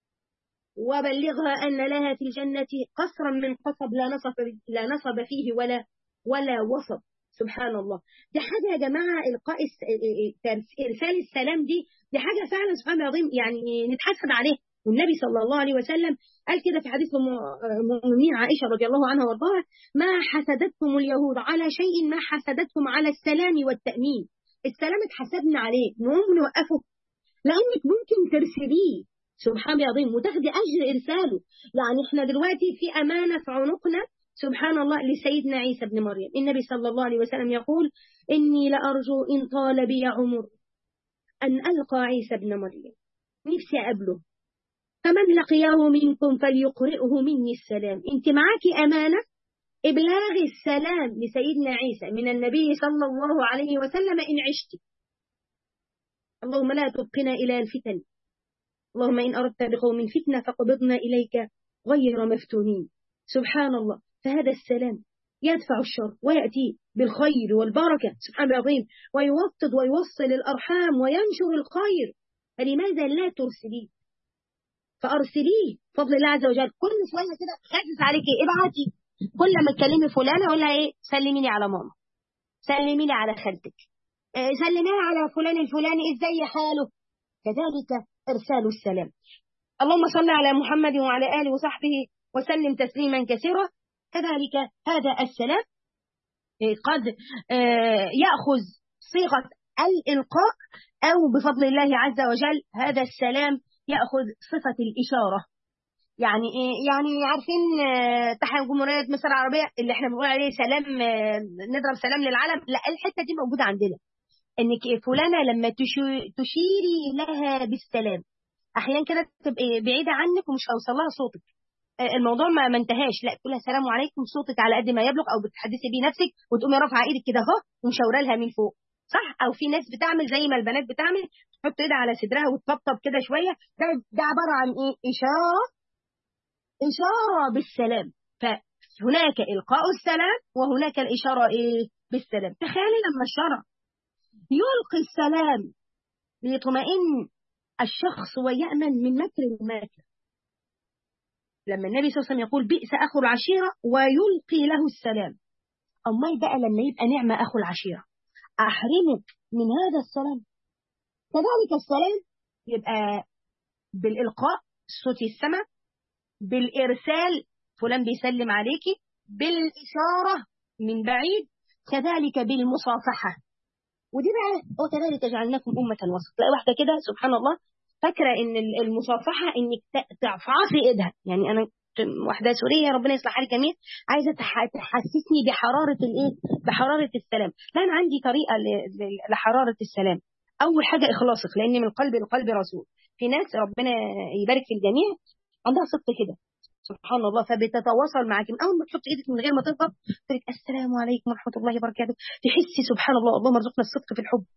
وبلغها أن لها في الجنة قصرا من قصب لا نصب لا نصب فيه ولا ولا وصب سبحان الله دي حاجة يا جماعة إلقاء إرسال السلام دي دي حاجة فعلا سبحان الله العظيم يعني نتحسد عليه والنبي صلى الله عليه وسلم قال كده في حديث المؤمنين عائشة رضي الله عنها وارضاها ما حسدتكم اليهود على شيء ما حسدتكم على السلام والتأمين السلام اتحسدنا عليه نقوم نوقفه لأنك ممكن ترسليه سبحان الله العظيم وتاخدي أجر إرساله يعني إحنا دلوقتي في أمانة في عنقنا سبحان الله لسيدنا عيسى بن مريم النبي صلى الله عليه وسلم يقول إني لأرجو إن طال بي عمر أن ألقى عيسى بن مريم نفسي أقابله فمن لقياه منكم فليقرئه مني السلام انت معاكي أمانة إبلاغ السلام لسيدنا عيسى من النبي صلى الله عليه وسلم إن عشت اللهم لا تبقنا إلى الفتن اللهم إن أردت بقوم فتنة فقبضنا إليك غير مفتونين سبحان الله فهذا السلام يدفع الشر ويأتي بالخير والبركة سبحانه العظيم ويوطد ويوصل الأرحام وينشر الخير فلماذا لا ترسليه فأرسليه فضل الله عز وجل كل شوية كده خاسس عليكي ابعتي كل ما تكلمي فلانة أقول لها إيه سلميني على ماما سلميني على خالتك آه، سلميني على فلان الفلاني إزاي حاله كذلك إرسال السلام اللهم صل على محمد وعلى آله وصحبه وسلم تسليما كثيرا كذلك هذا السلام قد يأخذ صيغة الإلقاء أو بفضل الله عز وجل هذا السلام يأخذ صفة الإشارة يعني إيه؟ يعني عارفين تحيا جمهورية مصر العربية اللي احنا بنقول عليه سلام نضرب سلام للعالم لا الحتة دي موجودة عندنا انك فلانة لما تشيري لها بالسلام احيانا كده تبقي بعيدة عنك ومش هوصل لها صوتك الموضوع ما ما انتهاش لا تقول السلام عليكم صوتك على قد ما يبلغ او بتحدثي بيه نفسك وتقومي رافعه ايدك كده اهو ومشاوره لها من فوق صح او في ناس بتعمل زي ما البنات بتعمل تحط ايدها على صدرها وتطبطب كده شويه ده ده عباره عن ايه اشاره اشاره بالسلام فهناك القاء السلام وهناك الاشاره ايه بالسلام تخيلي لما الشرع يلقي السلام ليطمئن الشخص ويأمن من مكر الماكر لما النبي صلى الله عليه وسلم يقول بئس أخو العشيرة ويلقي له السلام أمال بقى لما يبقى نعمة أخو العشيرة أحرمك من هذا السلام كذلك السلام يبقى بالإلقاء صوت السماء بالإرسال فلان بيسلم عليكي بالإشارة من بعيد كذلك بالمصافحة ودي بقى وكذلك جعلناكم أمة وسط تلاقي واحدة كده سبحان الله فاكره ان المصافحه انك تعفعفي ايدها يعني انا واحده سوريه ربنا يصلح حالي جميع عايزه تحسسني بحراره الايه بحراره السلام لا انا عندي طريقه لحراره السلام اول حاجه اخلاصك لان من القلب للقلب رسول في ناس ربنا يبارك في الجميع عندها صدق كده سبحان الله فبتتواصل معك من اول ما تحط ايدك من غير ما تضغط تقول السلام عليكم ورحمه الله وبركاته تحسي سبحان الله اللهم ارزقنا الصدق في الحب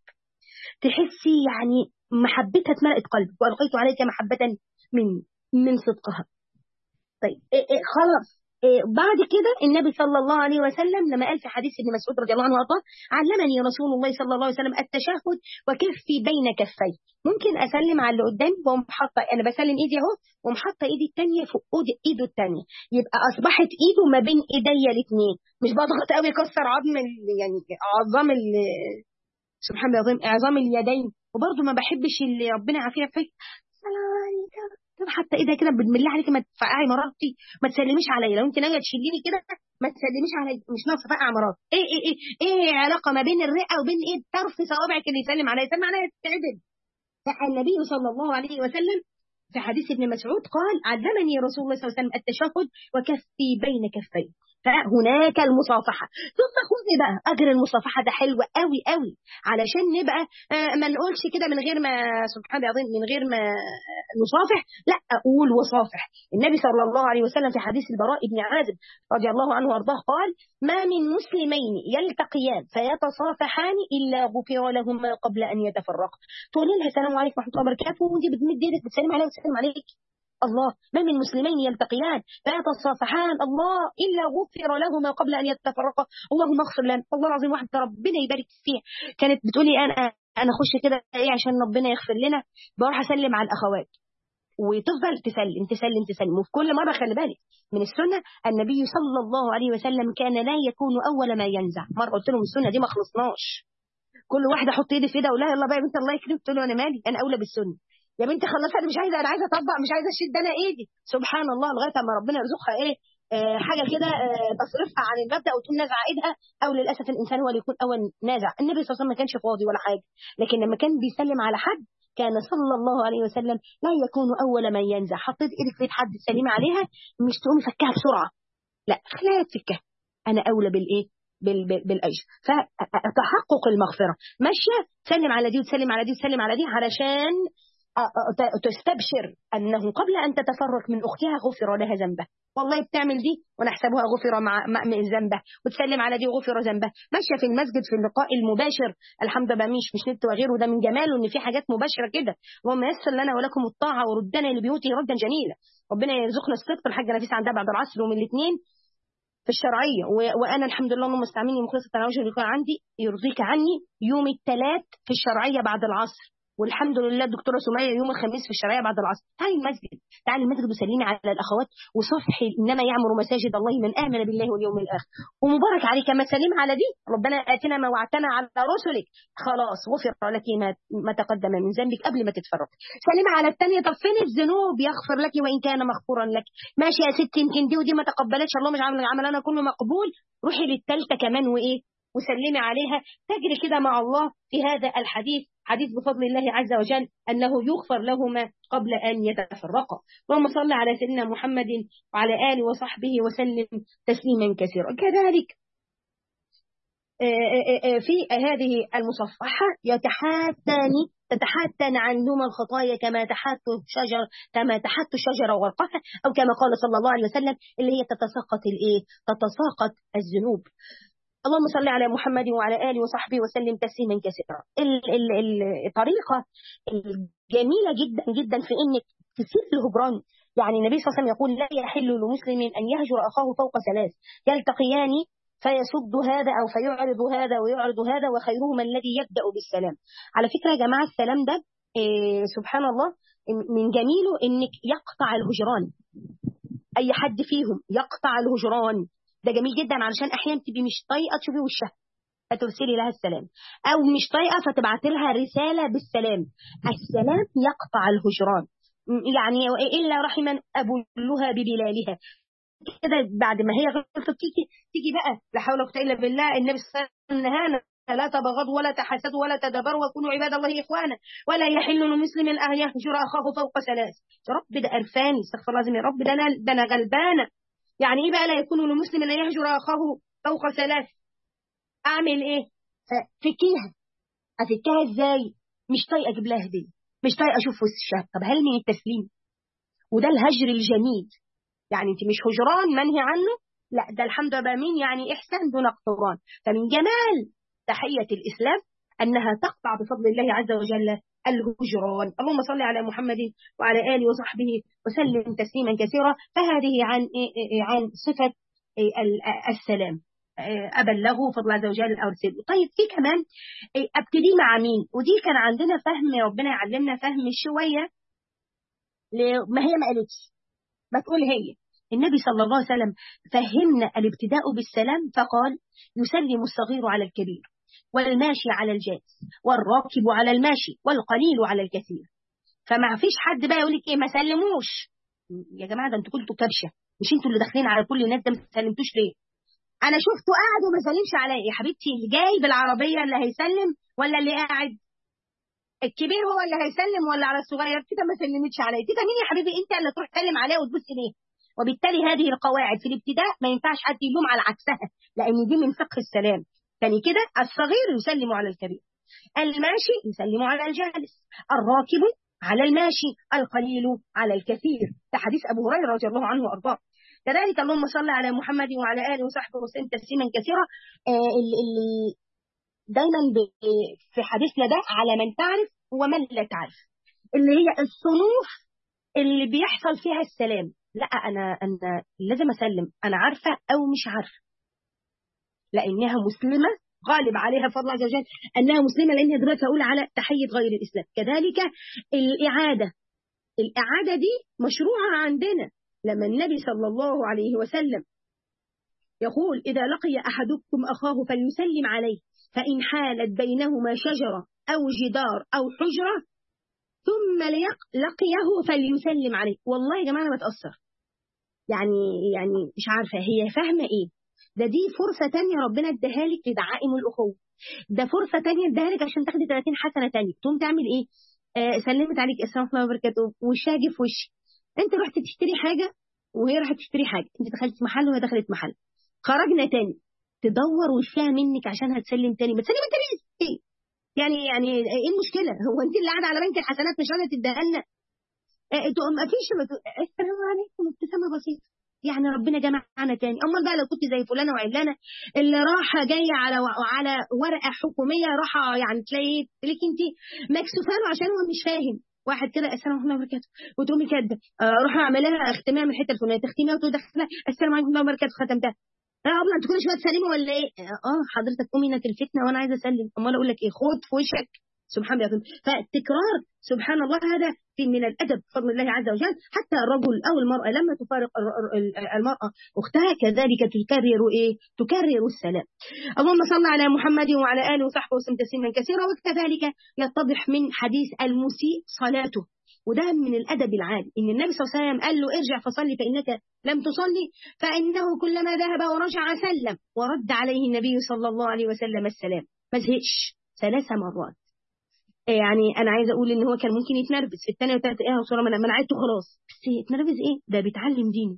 تحسي يعني محبتها اتملأت قلبك وألقيت عليك محبة من من صدقها طيب إيه إيه خلاص إيه بعد كده النبي صلى الله عليه وسلم لما قال في حديث ابن مسعود رضي الله عنه وارضاه علمني رسول الله صلى الله عليه وسلم التشهد وكفي بين كفي ممكن اسلم على اللي قدامي واقوم حاطه انا بسلم ايدي اهو واقوم حاطه ايدي الثانيه فوق ايده الثانيه يبقى اصبحت ايده ما بين ايديا الاثنين مش بضغط قوي كسر عظم يعني عظام سبحان الله العظيم اعظام اليدين وبرضه ما بحبش اللي ربنا يعافينا فيه السلام عليكم طب حتى ايه ده كده بالله عليك ما تفقعي مراتي ما تسلميش عليا لو انت ناويه تشيليني كده ما تسلميش عليا مش ناقصه فقع مراتي ايه ايه ايه ايه علاقه ما بين الرئه وبين ايه طرف صوابعك اللي يسلم عليا يسلم عليا تتعدل النبي صلى الله عليه وسلم في حديث ابن مسعود قال علمني رسول الله صلى الله عليه وسلم التشهد وكفي بين كفي فهناك المصافحة ثم خذي بقى أجر المصافحة ده حلو قوي قوي علشان نبقى ما نقولش كده من غير ما سبحان الله من غير ما نصافح لا أقول وصافح النبي صلى الله عليه وسلم في حديث البراء بن عازب رضي الله عنه وارضاه قال ما من مسلمين يلتقيان فيتصافحان إلا غفر لهما قبل أن يتفرقا تقولي لها السلام عليكم ورحمة الله وبركاته وانت بتمد ايدك بتسلم عليها وتسلم عليك الله ما من مسلمين يلتقيان فيتصافحان الله إلا غفر لهما قبل أن يتفرقا اللهم اغفر لنا الله العظيم واحدة ربنا يبارك فيها كانت بتقولي أنا أنا أخش كده إيه عشان ربنا يغفر لنا بروح أسلم على الأخوات وتفضل تسلم تسلم تسلم وفي كل مرة خلي بالك من السنة النبي صلى الله عليه وسلم كان لا يكون أول ما ينزع مرة قلت لهم السنة دي ما خلصناش كل واحدة حط ايدي في ايدها ولا يلا بقى يا بنت الله يكرمك تقول له انا مالي انا اولى بالسنه يا بنتي خلصت انا مش عايزه انا عايزه اطبق مش عايزه اشد انا ايدي سبحان الله لغايه اما ربنا يرزقها ايه آه حاجه كده آه تصرفها عن المبدا وتقوم نازعه ايدها او للاسف الانسان هو اللي يكون اول نازع النبي صلى الله عليه وسلم ما كانش فاضي ولا حاجه لكن لما كان بيسلم على حد كان صلى الله عليه وسلم لا يكون اول من ينزع حطيت ايدك في حد تسلمي عليها مش تقومي فكها بسرعه لا خليها تفكها انا اولى بالايه بالاجر فتحقق المغفره ماشيه تسلم على دي وتسلم على دي وتسلم على دي علشان تستبشر أنه قبل أن تتفرق من أختها غفر لها ذنبه والله بتعمل دي ونحسبها غفر مع من ذنبه وتسلم على دي وغفر ذنبه ماشيه في المسجد في اللقاء المباشر الحمد لله مش مش نت وغيره ده من جماله ان في حاجات مباشره كده اللهم يسر لنا ولكم الطاعه وردنا لبيوته ردا جميلا ربنا يرزقنا الصدق الحاجه نفيسه عندها بعد العصر ومن الاثنين في الشرعيه و- وانا الحمد لله اللهم استعملني مخلصه على وجه اللقاء عندي يرضيك عني يوم الثلاث في الشرعيه بعد العصر والحمد لله الدكتوره سميه يوم الخميس في الشرعيه بعد العصر تعالي المسجد تعالي المسجد وسلمي على الاخوات وصفحي انما يعمر مساجد الله من امن بالله واليوم الاخر ومبارك عليك ما سلم على دي ربنا اتنا ما وعدتنا على رسلك خلاص غفر لك ما, ما تقدم من ذنبك قبل ما تتفرق سلم على الثانيه طب فين الذنوب يغفر لك وان كان مغفورا لك ماشي يا ستي يمكن دي ودي ما تقبلتش الله مش عامل عملنا كله مقبول روحي للثالثه كمان وايه وسلمي عليها تجري كده مع الله في هذا الحديث حديث بفضل الله عز وجل أنه يغفر لهما قبل أن يتفرقا اللهم صل على سيدنا محمد وعلى آله وصحبه وسلم تسليما كثيرا كذلك في هذه المصفحة يتحاتان تتحاتن عنهما الخطايا كما تحات شجر كما تحت الشجرة ورقها أو كما قال صلى الله عليه وسلم اللي هي تتساقط الإيه؟ تتساقط الذنوب اللهم صل على محمد وعلى آله وصحبه وسلم تسليما كثيرا ال- ال- ال- الطريقة الجميلة جدا جدا في انك تسير الهجران يعني النبي صلى الله عليه وسلم يقول لا يحل لمسلم ان يهجر اخاه فوق ثلاث يلتقيان فيصد هذا او فيعرض هذا ويعرض هذا وخيرهما الذي يبدا بالسلام على فكره يا جماعه السلام ده إيه سبحان الله من جميله انك يقطع الهجران اي حد فيهم يقطع الهجران ده جميل جدا علشان احيانا تبقي مش طايقه تشوفي وشها فترسلي لها السلام او مش طايقه فتبعت لها رساله بالسلام السلام يقطع الهجران يعني الا رحما ابلها ببلالها كده بعد ما هي غلطت تيجي تيجي بقى لا حول ولا قوه الا بالله النبي صلى الله عليه وسلم نهانا لا تبغضوا ولا تحسدوا ولا تدبروا وكونوا عباد الله اخوانا ولا يحل لمسلم ان يهجر اخاه فوق ثلاث يا رب ده قرفاني استغفر الله العظيم يا رب ده انا ده انا غلبانه يعني ايه بقى لا يكون لمسلم ان يهجر اخاه فوق ثلاث اعمل ايه فكيها افكها ازاي مش طايقه اجيب لها هديه مش طايقه اشوف وشها طب هل من التسليم وده الهجر الجميل يعني انت مش هجران منهي عنه لا ده الحمد لله مين يعني احسان دون اقتران فمن جمال تحيه الاسلام انها تقطع بفضل الله عز وجل الهجران اللهم صل على محمد وعلى اله وصحبه وسلم تسليما كثيرا فهذه عن عن صفه السلام ابلغه فضل عز وجل ارسله طيب في كمان ابتدي مع مين ودي كان عندنا فهم ربنا يعلمنا فهم شويه ما هي ما قالتش ما تقول هي النبي صلى الله عليه وسلم فهمنا الابتداء بالسلام فقال يسلم الصغير على الكبير والماشي على الجالس والراكب على الماشي والقليل على الكثير فما فيش حد بقى يقول لك ايه ما سلموش يا جماعه ده انتوا كنتوا كبشه مش انتوا اللي داخلين على كل الناس ده ما سلمتوش ليه انا شفته قاعد وما سلمش عليا يا حبيبتي اللي جاي بالعربيه اللي هيسلم ولا اللي قاعد الكبير هو اللي هيسلم ولا على الصغير كده ما سلمتش عليا كده مين يا حبيبي انت اللي تروح تسلم عليه وتبص ليه وبالتالي هذه القواعد في الابتداء ما ينفعش حد يلوم على عكسها لان دي من فقه السلام تاني كده الصغير يسلم على الكبير الماشي يسلم على الجالس الراكب على الماشي القليل على الكثير ده حديث ابو هريره رضي الله عنه وارضاه كذلك اللهم صل على محمد وعلى اله وصحبه وسلم تسليما كثيرا آه اللي دايما في حديثنا ده على من تعرف ومن لا تعرف اللي هي الصنوف اللي بيحصل فيها السلام لا انا انا لازم اسلم انا عارفه او مش عارفه لانها مسلمه غالب عليها فضل عز وجل انها مسلمه لانها دلوقتي اقول على تحيه غير الاسلام كذلك الاعاده الاعاده دي مشروعه عندنا لما النبي صلى الله عليه وسلم يقول إذا لقي أحدكم أخاه فليسلم عليه فإن حالت بينهما شجرة أو جدار أو حجرة ثم لقيه فليسلم عليه والله يا جماعة أنا بتأثر يعني يعني مش عارفة هي فاهمة إيه ده دي فرصة تانية ربنا اداها لك لدعائم الأخوة ده فرصة تانية اداها لك عشان تاخدي 30 حسنة تانية تقوم تعمل إيه آه سلمت عليك السلام عليكم وبركاته وشها جه في وشي انت رحت تشتري حاجه وهي راحت تشتري حاجه انت دخلت محل وهي دخلت محل خرجنا تاني تدور وشها منك عشان هتسلم تاني ما تسلم انت ليه ايه يعني يعني ايه المشكله هو انت اللي قاعده على بنك الحسنات مش قاعده تديها لنا انتوا ما فيش السلام عليكم ابتسامه بسيطه يعني ربنا جمعنا تاني امال بقى لو كنت زي فلانه وعلانه اللي راحه جايه على على ورقه حكوميه راحه يعني تلاقي تلاقي انت مكسوفه له عشان هو مش فاهم واحد كده السلام عليكم ورحمه الله وبركاته وتقومي كاتبه آه روح اعمل لها اختمام من الحته الفلانيه تختميها وتقول دخلها السلام عليكم ورحمه الله وبركاته ختمتها اه ابله انت كل شويه تسلمي ولا ايه اه حضرتك قومي انك الفتنه وانا عايزه اسلم امال اقول لك ايه خد في وشك سبحان الله فالتكرار سبحان الله هذا في من الادب بفضل الله عز وجل حتى الرجل او المراه لما تفارق المراه اختها كذلك تكرر ايه تكرر السلام اللهم صل على محمد وعلى اله وصحبه وسلم تسليما كثيرا وكذلك يتضح من حديث المسيء صلاته وده من الادب العالي ان النبي صلى الله عليه وسلم قال له ارجع فصلي فانك لم تصلي فانه كلما ذهب ورجع سلم ورد عليه النبي صلى الله عليه وسلم السلام ما زهقش ثلاث مرات يعني انا عايزه اقول ان هو كان ممكن يتنرفز في الثانيه والثالثه ايه وصوره ما انا عدته خلاص بس يتنرفز ايه ده بيتعلم دينه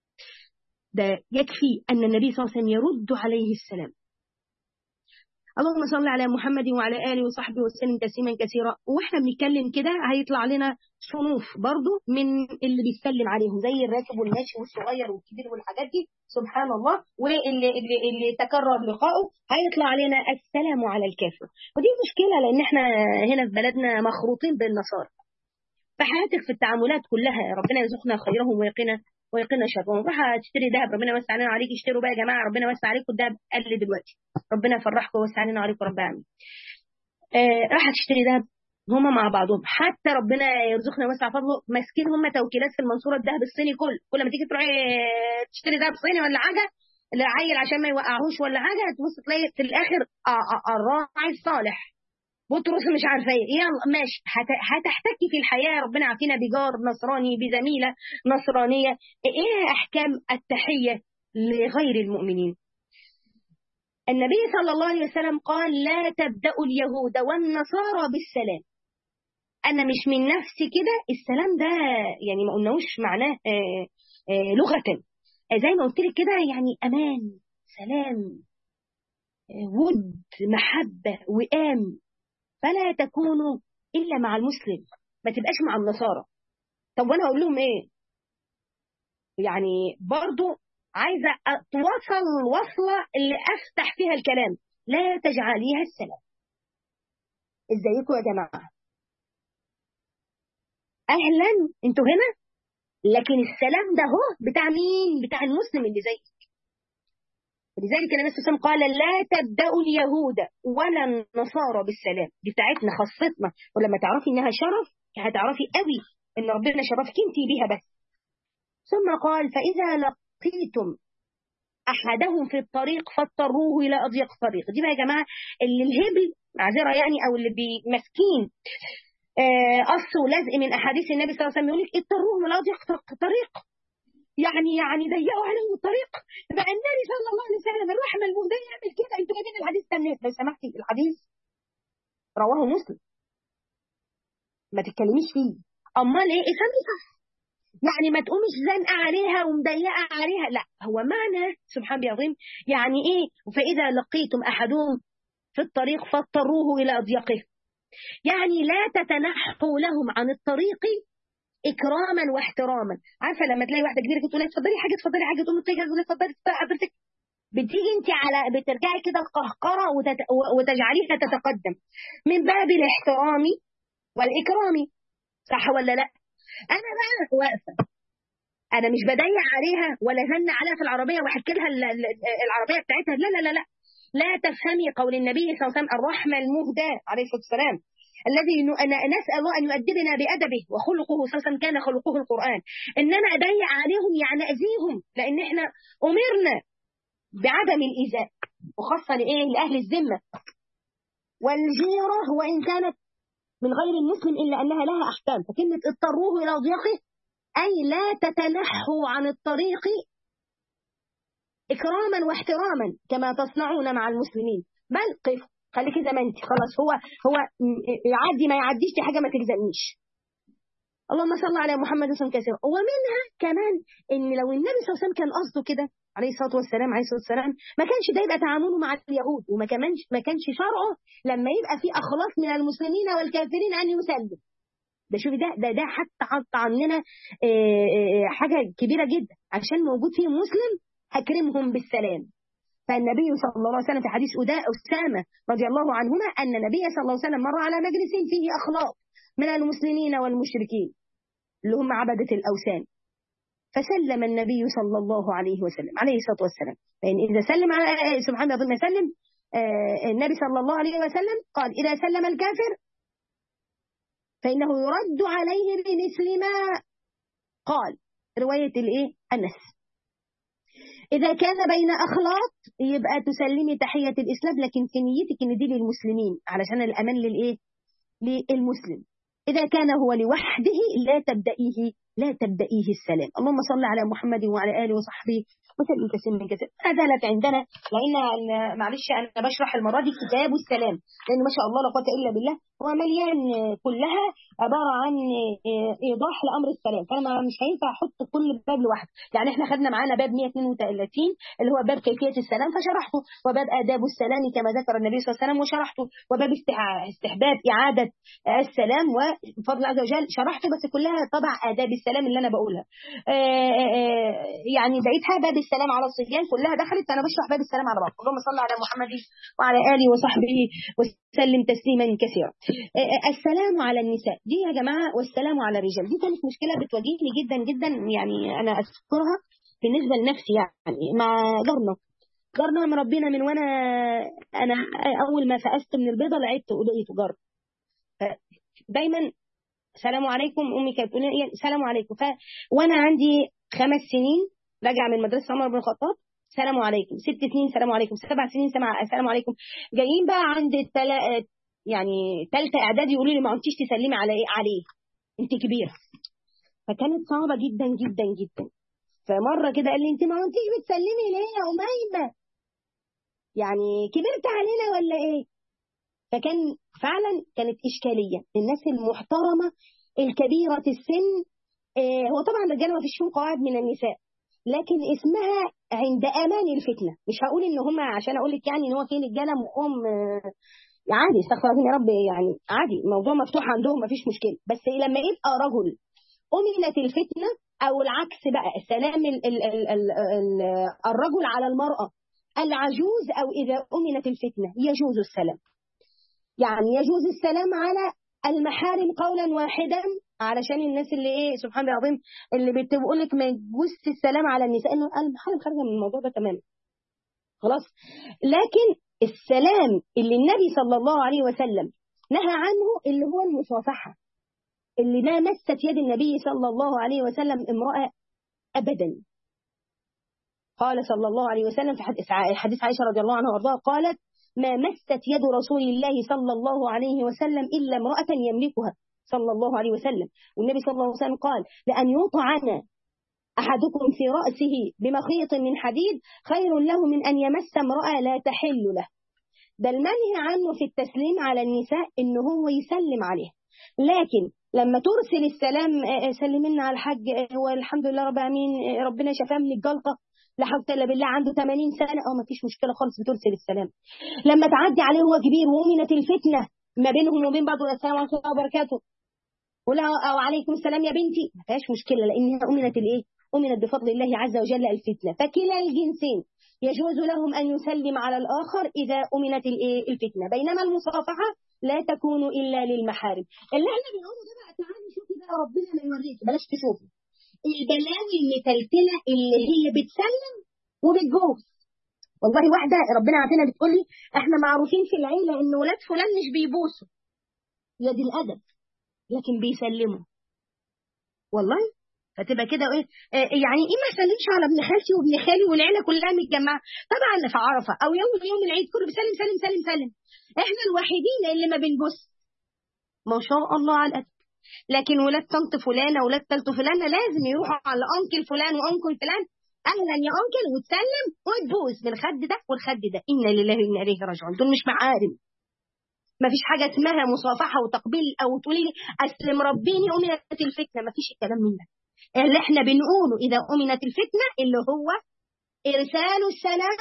ده يكفي ان النبي صلى الله عليه وسلم يرد عليه السلام اللهم صل على محمد وعلى اله وصحبه وسلم تسليما كثيرا واحنا بنتكلم كده هيطلع لنا صنوف برضو من اللي بيتكلم عليهم زي الراكب والماشي والصغير والكبير والحاجات دي سبحان الله واللي اللي, اللي تكرر لقائه هيطلع علينا السلام على الكافر ودي مشكله لان احنا هنا في بلدنا مخروطين بالنصارى فحياتك في التعاملات كلها ربنا يرزقنا خيرهم ويقنا ويقنا شرهم راح تشتري دهب ربنا وسع علينا عليك اشتروا بقى يا جماعه ربنا وسع عليكم الدهب قل دلوقتي ربنا يفرحكم ويوسع علينا عليكم رب العالمين آه راح تشتري دهب هما مع بعضهم حتى ربنا يرزقنا وسع فضله ماسكين هما توكيلات في المنصوره الدهب الصيني كل كل ما تيجي تروحي تشتري دهب صيني ولا حاجه العيل عشان ما يوقعهوش ولا حاجه تبص تلاقي في الاخر الراعي الصالح بطرس مش عارفه ايه يلا ماشي هتحتكي في الحياه ربنا عافينا بجار نصراني بزميله نصرانيه ايه احكام التحيه لغير المؤمنين النبي صلى الله عليه وسلم قال لا تبداوا اليهود والنصارى بالسلام انا مش من نفسي كده السلام ده يعني ما قلناهوش معناه آآ آآ لغه زي ما قلت لك كده يعني امان سلام ود محبه وئام فلا تكونوا إلا مع المسلم ما تبقاش مع النصارى طب وأنا أقول لهم إيه يعني برضو عايزة أتوصل وصلة اللي أفتح فيها الكلام لا تجعليها السلام ازيكم يا جماعة أهلا انتوا هنا لكن السلام ده هو بتاع مين بتاع المسلم اللي زيك لذلك النبي صلى الله عليه وسلم قال لا تبدأوا اليهود ولا النصارى بالسلام دي بتاعتنا خاصتنا ولما تعرفي انها شرف هتعرفي قوي ان ربنا شرفك انت بيها بس ثم قال فإذا لقيتم أحدهم في الطريق فاضطروه إلى أضيق طريق دي بقى يا جماعة اللي الهبل معذرة يعني أو اللي ماسكين قص ولزق من أحاديث النبي صلى الله عليه وسلم يقول لك اضطروهم إلى أضيق طريق يعني يعني ضيقوا عليهم الطريق بقى النبي صلى الله عليه وسلم الرحمه المهديه يعمل كده انتوا جايبين الحديث ده منين؟ لو سمحتي الحديث رواه مسلم ما تتكلميش فيه امال ايه افهمي صح يعني ما تقومش زنقه عليها ومضيقه عليها لا هو معنى سبحان الله العظيم يعني ايه فاذا لقيتم احدهم في الطريق فاضطروه الى اضيقه يعني لا تتنحوا لهم عن الطريق اكراما واحتراما عارفه لما تلاقي واحده كبيره كده تقول لها اتفضلي حاجه اتفضلي حاجه تقوم تيجي تقول لها اتفضلي حضرتك بتيجي انت على بترجعي كده القهقره وتت... وتجعليها تتقدم من باب الاحترام والاكرام صح ولا لا انا بقى واقفه انا مش بضيق عليها ولا زن عليها في العربيه واحكي لها العربيه بتاعتها لا لا لا لا لا تفهمي قول النبي صلى الله عليه وسلم الرحمه المهداه عليه الصلاه والسلام الذي نسأل الله أن يؤدبنا بأدبه وخلقه صلى الله عليه وسلم كان خلقه القرآن إن أنا أضيق عليهم يعني أذيهم لأن إحنا أمرنا بعدم الإيذاء وخاصة لإيه لأهل الذمة والجيرة وإن كانت من غير المسلم إلا أنها لها أحكام فكلمة اضطروه إلى ضيقه أي لا تتنحوا عن الطريق إكراما واحتراما كما تصنعون مع المسلمين بل قفوا خليكي زي ما انت خلاص هو هو يعدي ما يعديش دي حاجه ما تلزمنيش اللهم صل على محمد وسلم كثيرا ومنها كمان ان لو النبي صلى الله عليه وسلم كان قصده كده عليه الصلاه والسلام عليه الصلاه والسلام ما كانش ده يبقى تعامله مع اليهود وما كانش ما كانش شرعه لما يبقى في اخلاص من المسلمين والكافرين ان يسلم ده شوفي ده ده ده حتى حط عننا حاجه كبيره جدا عشان موجود فيه مسلم اكرمهم بالسلام فالنبي صلى الله عليه وسلم في حديث أداء أسامة رضي الله عنهما أن النبي صلى الله عليه وسلم مر على مجلس فيه أخلاق من المسلمين والمشركين اللي هم عبدة الأوثان فسلم النبي صلى الله عليه وسلم عليه الصلاة والسلام لأن إذا سلم على سبحان الله سلم النبي صلى الله عليه وسلم قال إذا سلم الكافر فإنه يرد عليه بمثل ما قال رواية الإيه أنس إذا كان بين أخلاط يبقى تسلمي تحية الإسلام لكن في نيتك إن دي للمسلمين علشان الأمان للإيه للمسلم إذا كان هو لوحده لا تبدأيه لا تبدأيه السلام اللهم صل على محمد وعلى آله وصحبه وسلم تسليما كثيرا ما زالت عندنا لأن معلش أنا بشرح المرة دي كتاب السلام لأن ما شاء الله لا قوة إلا بالله هو مليان كلها عبارة عن إيضاح لأمر السلام فأنا مش هينفع أحط كل باب لوحده يعني إحنا خدنا معانا باب 132 اللي هو باب كيفية السلام فشرحته وباب آداب السلام كما ذكر النبي صلى الله عليه وسلم وشرحته وباب استحباب إعادة السلام وبفضل عز وجل شرحته بس كلها طبع آداب السلام اللي أنا بقولها يعني بقيتها باب السلام على الصبيان كلها دخلت فأنا بشرح باب السلام على بعض اللهم صل على محمد وعلى آله وصحبه وسلم تسليما كثيرا السلام على النساء دي يا جماعة والسلام على الرجال دي كانت مشكلة بتواجهني جدا جدا يعني أنا أذكرها بالنسبة لنفسي يعني مع جارنا جارنا مربينا من وأنا أنا أول ما فقست من البيضة لعبت ولقيته جار دايما سلام عليكم أمي كانت تقول لي سلام عليكم ف... وأنا عندي خمس سنين راجعة من مدرسة عمر بن الخطاب سلام عليكم ست سنين سلام عليكم سبع سنين سلام عليكم جايين بقى عند التلا... يعني ثالثه اعدادي يقولوا لي ما عدتيش تسلمي على ايه عليه انت كبيره فكانت صعبه جدا جدا جدا فمره كده قال لي انت ما عدتيش بتسلمي ليه يا اميمه يعني كبرت علينا ولا ايه فكان فعلا كانت اشكاليه الناس المحترمه الكبيره السن آه هو طبعا الرجاله ما فيش فيهم قواعد من النساء لكن اسمها عند امان الفتنه مش هقول ان هم عشان اقول لك يعني ان هو في رجاله مخهم آه عادي استغفر الله يا رب يعني عادي الموضوع مفتوح عندهم مفيش مشكله بس لما يبقى رجل أمنت الفتنة أو العكس بقى السلام ال ال ال ال ال الرجل على المرأة العجوز أو إذا أمنت الفتنة يجوز السلام يعني يجوز السلام على المحارم قولا واحدا علشان الناس اللي ايه سبحان الله العظيم اللي بتقول لك ما يجوز السلام على النساء انه المحارم خارجه من الموضوع ده تماما خلاص لكن السلام اللي النبي صلى الله عليه وسلم نهى عنه اللي هو المصافحة اللي ما مست يد النبي صلى الله عليه وسلم امرأة أبدا قال صلى الله عليه وسلم في حديث عائشة رضي الله عنها وارضاها قالت ما مست يد رسول الله صلى الله عليه وسلم إلا امرأة يملكها صلى الله عليه وسلم والنبي صلى الله عليه وسلم قال لأن يطعن أحدكم في رأسه بمخيط من حديد خير له من أن يمس امرأة لا تحل له ده المنهي عنه في التسليم على النساء إن هو يسلم عليه لكن لما ترسل السلام سلمنا على الحاج والحمد لله رب العالمين ربنا شفاه من الجلطة لا حول ولا بالله عنده 80 سنة اه ما فيش مشكلة خالص بترسل السلام لما تعدي عليه هو كبير وأمنت الفتنة ما بينهم وبين بعض السلام عليكم ورحمة الله وبركاته ولا أو عليكم السلام يا بنتي ما فيهاش مشكلة لأنها أمنت الإيه أمنت بفضل الله عز وجل الفتنة فكلا الجنسين يجوز لهم أن يسلم على الآخر إذا أمنت الفتنة بينما المصافحة لا تكون إلا للمحارم اللي احنا بنقوله ده بقى تعالي شوفي بقى ربنا ما يوريك بلاش تشوفي البلاوي المتلتلة اللي هي بتسلم وبتجوز والله واحدة ربنا عافينا بتقول لي احنا معروفين في العيلة ان ولاد فلان مش بيبوسوا يا دي الأدب لكن بيسلموا والله فتبقى كده ايه يعني ايه ما اسلمش على ابن خالتي وابن خالي والعيله كلها متجمعه طبعا في عرفه او يوم يوم العيد كله بيسلم سلم سلم سلم احنا الوحيدين اللي ما بنبص ما شاء الله على الأدب لكن ولاد طنط فلانه ولاد تالت فلانه لازم يروحوا على انكل فلان وانكل فلان اهلا يا انكل وتسلم وتبوس بالخد ده والخد ده انا لله وانا اليه راجعون دول مش معارم ما فيش حاجه اسمها مصافحه وتقبيل او تقولي لي اسلم ربيني امنت الفتنه ما فيش الكلام من ده اللي احنا بنقوله اذا امنت الفتنه اللي هو ارسال السلام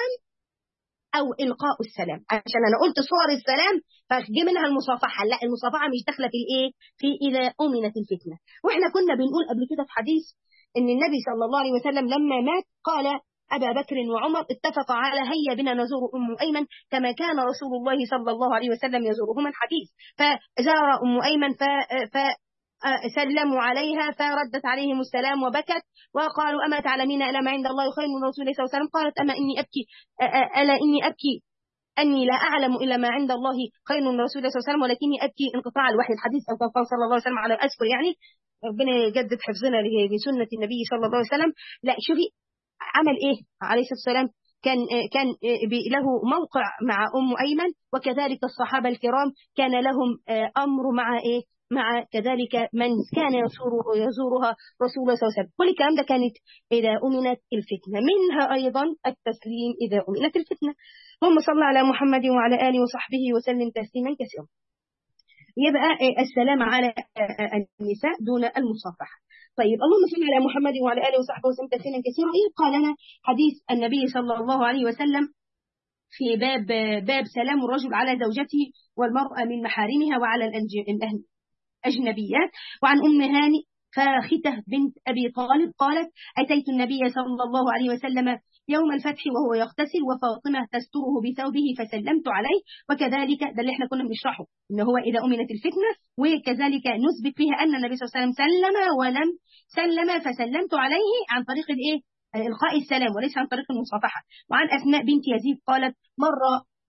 او القاء السلام عشان انا قلت صور السلام فجي منها المصافحه لا المصافحه مش داخله في الايه في اذا امنت الفتنه واحنا كنا بنقول قبل كده في حديث ان النبي صلى الله عليه وسلم لما مات قال أبا بكر وعمر اتفق على هيا بنا نزور أم أيمن كما كان رسول الله صلى الله عليه وسلم يزورهما الحديث فزار أم أيمن ف... ف... سلموا عليها فردت عليهم السلام وبكت وقالوا أما تعلمين ألا ما عند الله خير من رسول الله صلى الله عليه وسلم قالت أما إني أبكي ألا إني أبكي أني لا أعلم إلا ما عند الله خير من رسول الله صلى الله عليه وسلم ولكني أبكي انقطاع الوحي الحديث أو قال صلى الله عليه وسلم على أذكر يعني ربنا يجدد حفظنا لسنة النبي صلى الله عليه وسلم لا شوفي عمل إيه عليه الصلاة والسلام كان كان له موقع مع أم أيمن وكذلك الصحابة الكرام كان لهم أمر مع إيه مع كذلك من كان يزور يزورها رسول الله صلى الله عليه وسلم كل الكلام ده كانت إذا أمنت الفتنة منها أيضا التسليم إذا أمنت الفتنة اللهم صل على محمد وعلى آله وصحبه وسلم تسليما كثيرا يبقى السلام على النساء دون المصافحة طيب اللهم صل على محمد وعلى آله وصحبه وسلم تسليما كثيرا قال لنا حديث النبي صلى الله عليه وسلم في باب باب سلام الرجل على زوجته والمرأة من محارمها وعلى الأجنبيات وعن أم هاني فاختة بنت أبي طالب قالت أتيت النبي صلى الله عليه وسلم يوم الفتح وهو يغتسل وفاطمة تستره بثوبه فسلمت عليه وكذلك ده اللي احنا كنا بنشرحه ان هو إذا أمنت الفتنة وكذلك نثبت فيها أن النبي صلى الله عليه وسلم سلم ولم سلم فسلمت عليه عن طريق الايه إلقاء السلام وليس عن طريق المصافحة وعن أسماء بنت يزيد قالت مر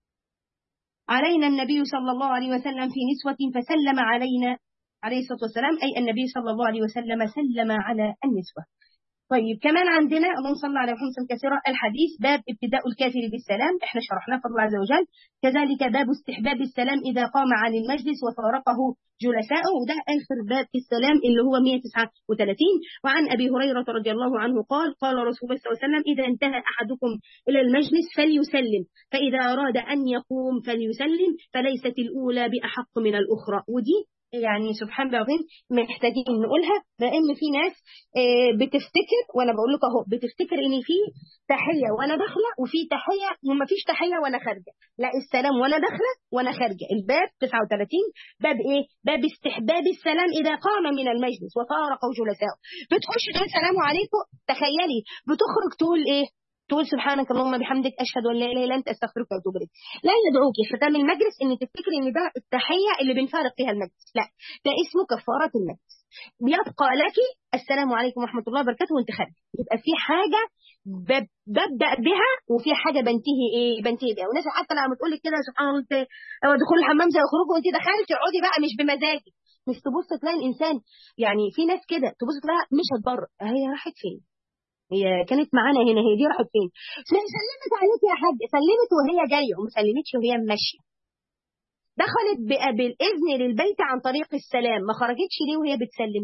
علينا النبي صلى الله عليه وسلم في نسوة فسلم علينا عليه الصلاة والسلام أي النبي صلى الله عليه وسلم سلم على النسوة طيب كمان عندنا اللهم صل على محمد كثيرا الحديث باب ابتداء الكافر بالسلام احنا شرحناه فضل عز وجل كذلك باب استحباب السلام إذا قام عن المجلس وفارقه جلساءه وده آخر باب في السلام اللي هو 139 وعن أبي هريرة رضي الله عنه قال قال رسول الله صلى الله عليه وسلم إذا انتهى أحدكم إلى المجلس فليسلم فإذا أراد أن يقوم فليسلم فليست الأولى بأحق من الأخرى ودي يعني سبحان الله العظيم محتاجين نقولها لان في ناس بتفتكر وانا بقول لك اهو بتفتكر ان في تحيه وانا داخله وفي تحيه وما فيش تحيه وانا خارجه لا السلام وانا داخله وانا خارجه الباب 39 باب ايه باب استحباب السلام اذا قام من المجلس وفارق جلسائه بتخش تقول السلام عليكم تخيلي بتخرج تقول ايه تقول سبحانك اللهم بحمدك اشهد ان لا اله الا انت استغفرك واتوب اليك لا يدعوكي ختام المجلس ان تفتكري ان ده التحيه اللي بنفارق فيها المجلس لا ده اسمه كفاره المجلس بيبقى لك السلام عليكم ورحمه الله وبركاته وانت خارج يبقى في حاجه ببدا بها وفي حاجه بنتهي ايه بنتهي بها وناس حتى لما تقول لك كده سبحان الله هو دخول الحمام زي خروج وانت دخلت تقعدي بقى مش بمزاجك مش تبص تلاقي الانسان يعني في ناس كده تبص تلاقيها مش هتبر هي راحت فين هي كانت معانا هنا هي دي راحت فين سلمت عليك يا حاج سلمت وهي جايه وما سلمتش وهي ماشيه دخلت بالاذن للبيت عن طريق السلام ما خرجتش ليه وهي بتسلم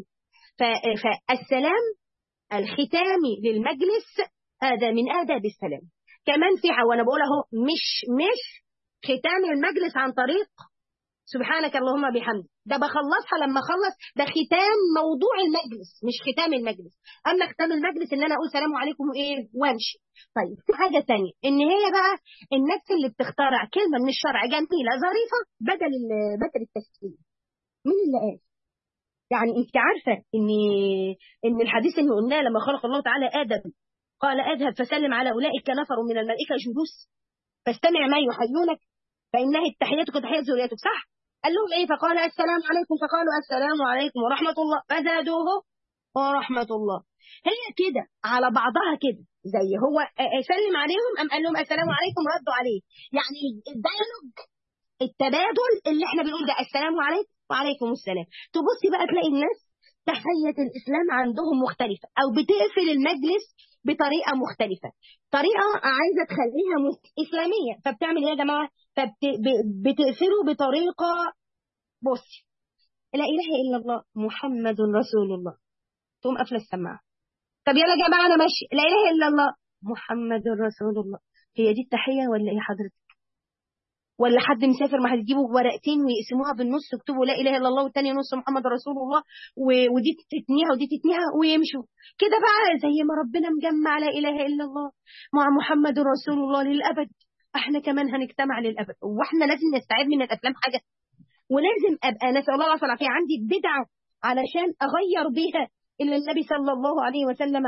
فالسلام الختامي للمجلس هذا من آداب السلام كمان في وانا بقول اهو مش مش ختام المجلس عن طريق سبحانك اللهم بحمدك ده بخلصها لما اخلص ده ختام موضوع المجلس مش ختام المجلس اما ختام المجلس ان انا اقول سلام عليكم وايه وامشي طيب في حاجه ثانيه ان هي بقى الناس اللي بتخترع كلمه من الشرع جميله ظريفه بدل بدل التسليم مين اللي قال يعني انت عارفه ان ان الحديث اللي قلناه لما خلق الله تعالى ادم قال اذهب فسلم على اولئك نفر من الملائكه جلوس فاستمع ما يحيونك فانها تحيتك تحيه ذريتك صح قال لهم ايه فقال السلام عليكم فقالوا السلام عليكم ورحمة الله فزادوه ورحمة الله هي كده على بعضها كده زي هو سلم عليهم أم قال لهم السلام عليكم ردوا عليه يعني الديالوج التبادل اللي احنا بنقول ده السلام عليكم وعليكم السلام تبصي بقى تلاقي الناس تحية الإسلام عندهم مختلفة أو بتقفل المجلس بطريقة مختلفة طريقة عايزة تخليها إسلامية فبتعمل إيه يا جماعة فبتقفله بطريقة بصي لا إله إلا الله محمد رسول الله تقوم قافلة السماعة طب يلا يا جماعة أنا ماشي لا إله إلا الله محمد رسول الله هي دي التحية ولا إيه حضرتك ولا حد مسافر ما هتجيبوا ورقتين ويقسموها بالنص يكتبوا لا اله الا الله والتانية نص محمد رسول الله ودي تتنيها ودي تتنيها ويمشوا كده بقى زي ما ربنا مجمع لا اله الا الله مع محمد رسول الله للابد احنا كمان هنجتمع للابد واحنا لازم نستعيد من الافلام حاجه ولازم ابقى نسال الله العافيه العافيه عندي بدعه علشان اغير بيها اللي النبي صلى الله عليه وسلم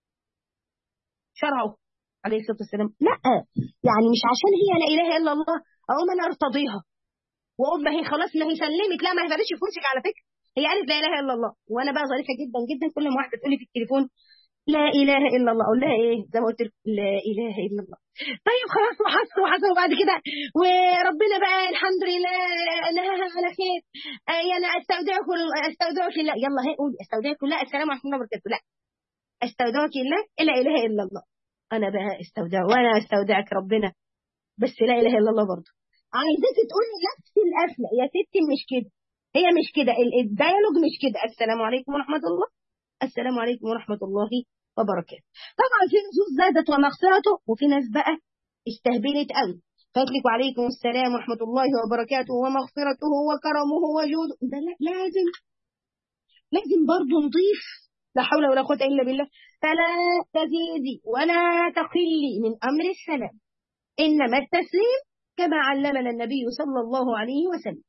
شرعه عليه الصلاه والسلام لا يعني مش عشان هي لا اله الا الله اقوم انا ارتضيها واقول ما هي خلاص ما هي سلمت لا ما هي بلاش في وشك على فكره هي قالت لا اله الا الله وانا بقى ظريفه جدا جدا كل ما واحده تقول لي في التليفون لا اله الا الله اقول لها ايه زي ما قلت لك لا اله الا الله طيب خلاص وحصل وحصل وبعد كده وربنا بقى الحمد لله نهاها على خير آه انا استودعك استودعك الله يلا هي قولي استودعك الله السلام عليكم ورحمه الله وبركاته لا استودعك الله لا اله الا الله انا بقى استودع وانا استودعك ربنا بس لا اله الا الله برضه عايزاك تقولي نفس القفله يا ستي مش كده هي مش كده الديالوج مش كده السلام عليكم ورحمه الله السلام عليكم ورحمة الله وبركاته طبعا في نصوص زادت ومغفرته وفي ناس بقى استهبلت قوي فاتلك وعليكم السلام ورحمة الله وبركاته ومغفرته وكرمه وجوده ده لا لازم لازم برضه نضيف لا حول ولا قوة إلا بالله فلا تزيدي ولا تقلي من أمر السلام إنما التسليم كما علمنا النبي صلى الله عليه وسلم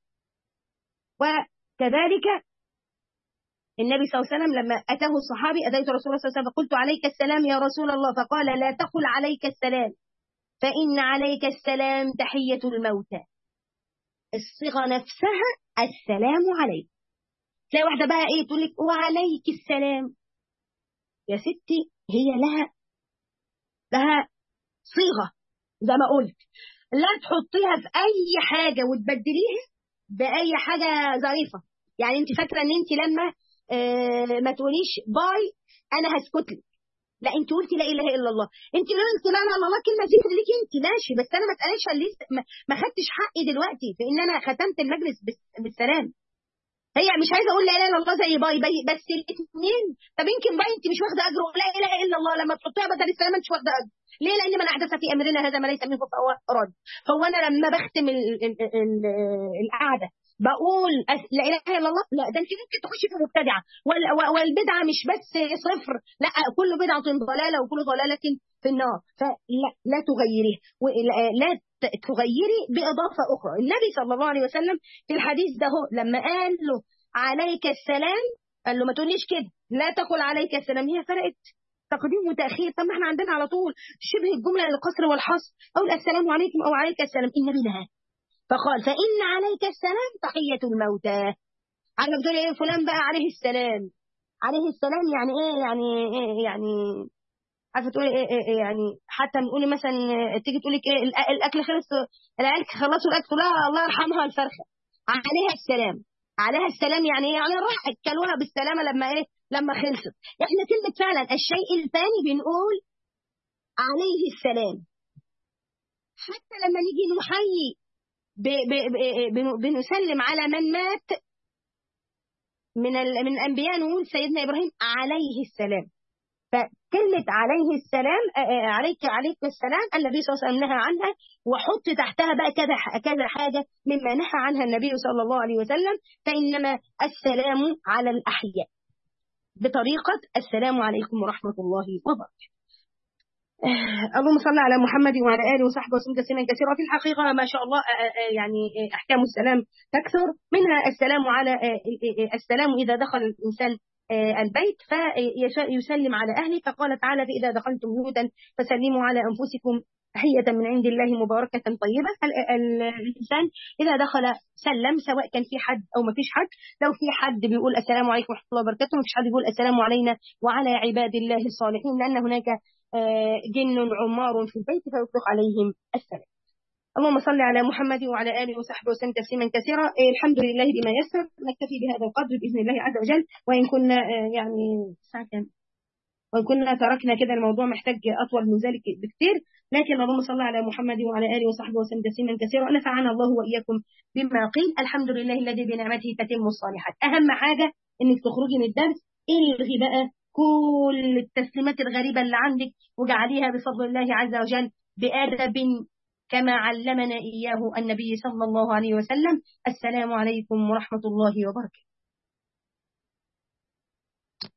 وكذلك النبي صلى الله عليه وسلم لما أتاه الصحابي أتيت رسول الله صلى الله عليه وسلم فقلت عليك السلام يا رسول الله فقال لا تقل عليك السلام فإن عليك السلام تحية الموتى الصيغة نفسها السلام عليك تلاقي واحدة بقى إيه تقول لك وعليك السلام يا ستي هي لها لها صيغة زي ما قلت لا تحطيها في أي حاجة وتبدليها بأي حاجة ظريفة يعني أنت فاكرة أن أنت لما آه ما تقوليش باي انا هسكت لك لا انت قلتي لا اله الا الله انت لو قلت لا اله الا الله كلمه ذكر ليك انت ماشي بس انا ما اتقالش لسه ما خدتش حقي دلوقتي في ان انا ختمت المجلس بالسلام هي مش عايزه اقول لا اله الا الله زي باي باي بس الاثنين طب يمكن باي انت مش واخده اجر لا اله الا الله لما تحطيها بدل السلام انت مش واخده اجر ليه لان من احدث في امرنا هذا ما ليس منه فهو رد هو انا لما بختم ال ال ال القعده بقول لا اله الا الله لا ده انت ممكن تخشي في مبتدعه والبدعه مش بس صفر لا كل بدعه ضلاله وكل ضلاله في النار فلا لا تغيريه لا تغيري باضافه اخرى النبي صلى الله عليه وسلم في الحديث ده لما قال له عليك السلام قال له ما تقوليش كده لا تقل عليك السلام هي فرقت تقديم وتاخير طب ما احنا عندنا على طول شبه الجمله القصر والحصر او السلام عليكم او عليك السلام النبي نهى فقال فإن عليك السلام تحية الموتى عارف بتقول ايه فلان بقى عليه السلام عليه السلام يعني ايه يعني ايه يعني عارفه تقولي ايه, إيه, إيه يعني حتى نقولي مثلا تيجي تقولي ايه الاكل خلص العيال خلصوا الاكل لا الله يرحمها الفرخه عليها السلام عليها السلام يعني ايه يعني راحت كلوها بالسلامه لما ايه لما خلصت احنا كلمه فعلا الشيء الثاني بنقول عليه السلام حتى لما نيجي نحيي بنسلم على من مات من من الانبياء نقول سيدنا ابراهيم عليه السلام فكلمة عليه السلام عليك عليك السلام النبي صلى الله عليه وسلم نهى عنها وحط تحتها بقى كذا كذا حاجة مما نهى عنها النبي صلى الله عليه وسلم فإنما السلام على الأحياء بطريقة السلام عليكم ورحمة الله وبركاته اللهم صل على محمد وعلى اله وصحبه وسلم تسليما كثيرا في الحقيقه ما شاء الله يعني احكام السلام تكثر منها السلام على السلام اذا دخل الانسان البيت فيسلم على اهله فقال تعالى فاذا دخلتم بيوتا فسلموا على انفسكم تحية من عند الله مباركة طيبة الإنسان إذا دخل سلم سواء كان في حد أو ما فيش حد لو في حد بيقول السلام عليكم ورحمة الله وبركاته ما فيش حد بيقول السلام علينا وعلى عباد الله الصالحين لأن هناك جن عمار في البيت فيطلق عليهم السلام اللهم صل على محمد وعلى اله وصحبه وسلم تسليما كثيرا الحمد لله بما يسر نكتفي بهذا القدر باذن الله عز وجل وان كنا يعني الساعه كام وان كنا تركنا كده الموضوع محتاج اطول من ذلك بكثير لكن اللهم صل على محمد وعلى اله وصحبه وسلم تسليما كثيرا ونفعنا الله واياكم بما قيل الحمد لله الذي بنعمته تتم الصالحات اهم حاجه انك تخرجي من الدرس الغي بقى كل التسليمات الغريبة اللي عندك وجعليها بفضل الله عز وجل بأدب كما علمنا إياه النبي صلى الله عليه وسلم السلام عليكم ورحمة الله وبركاته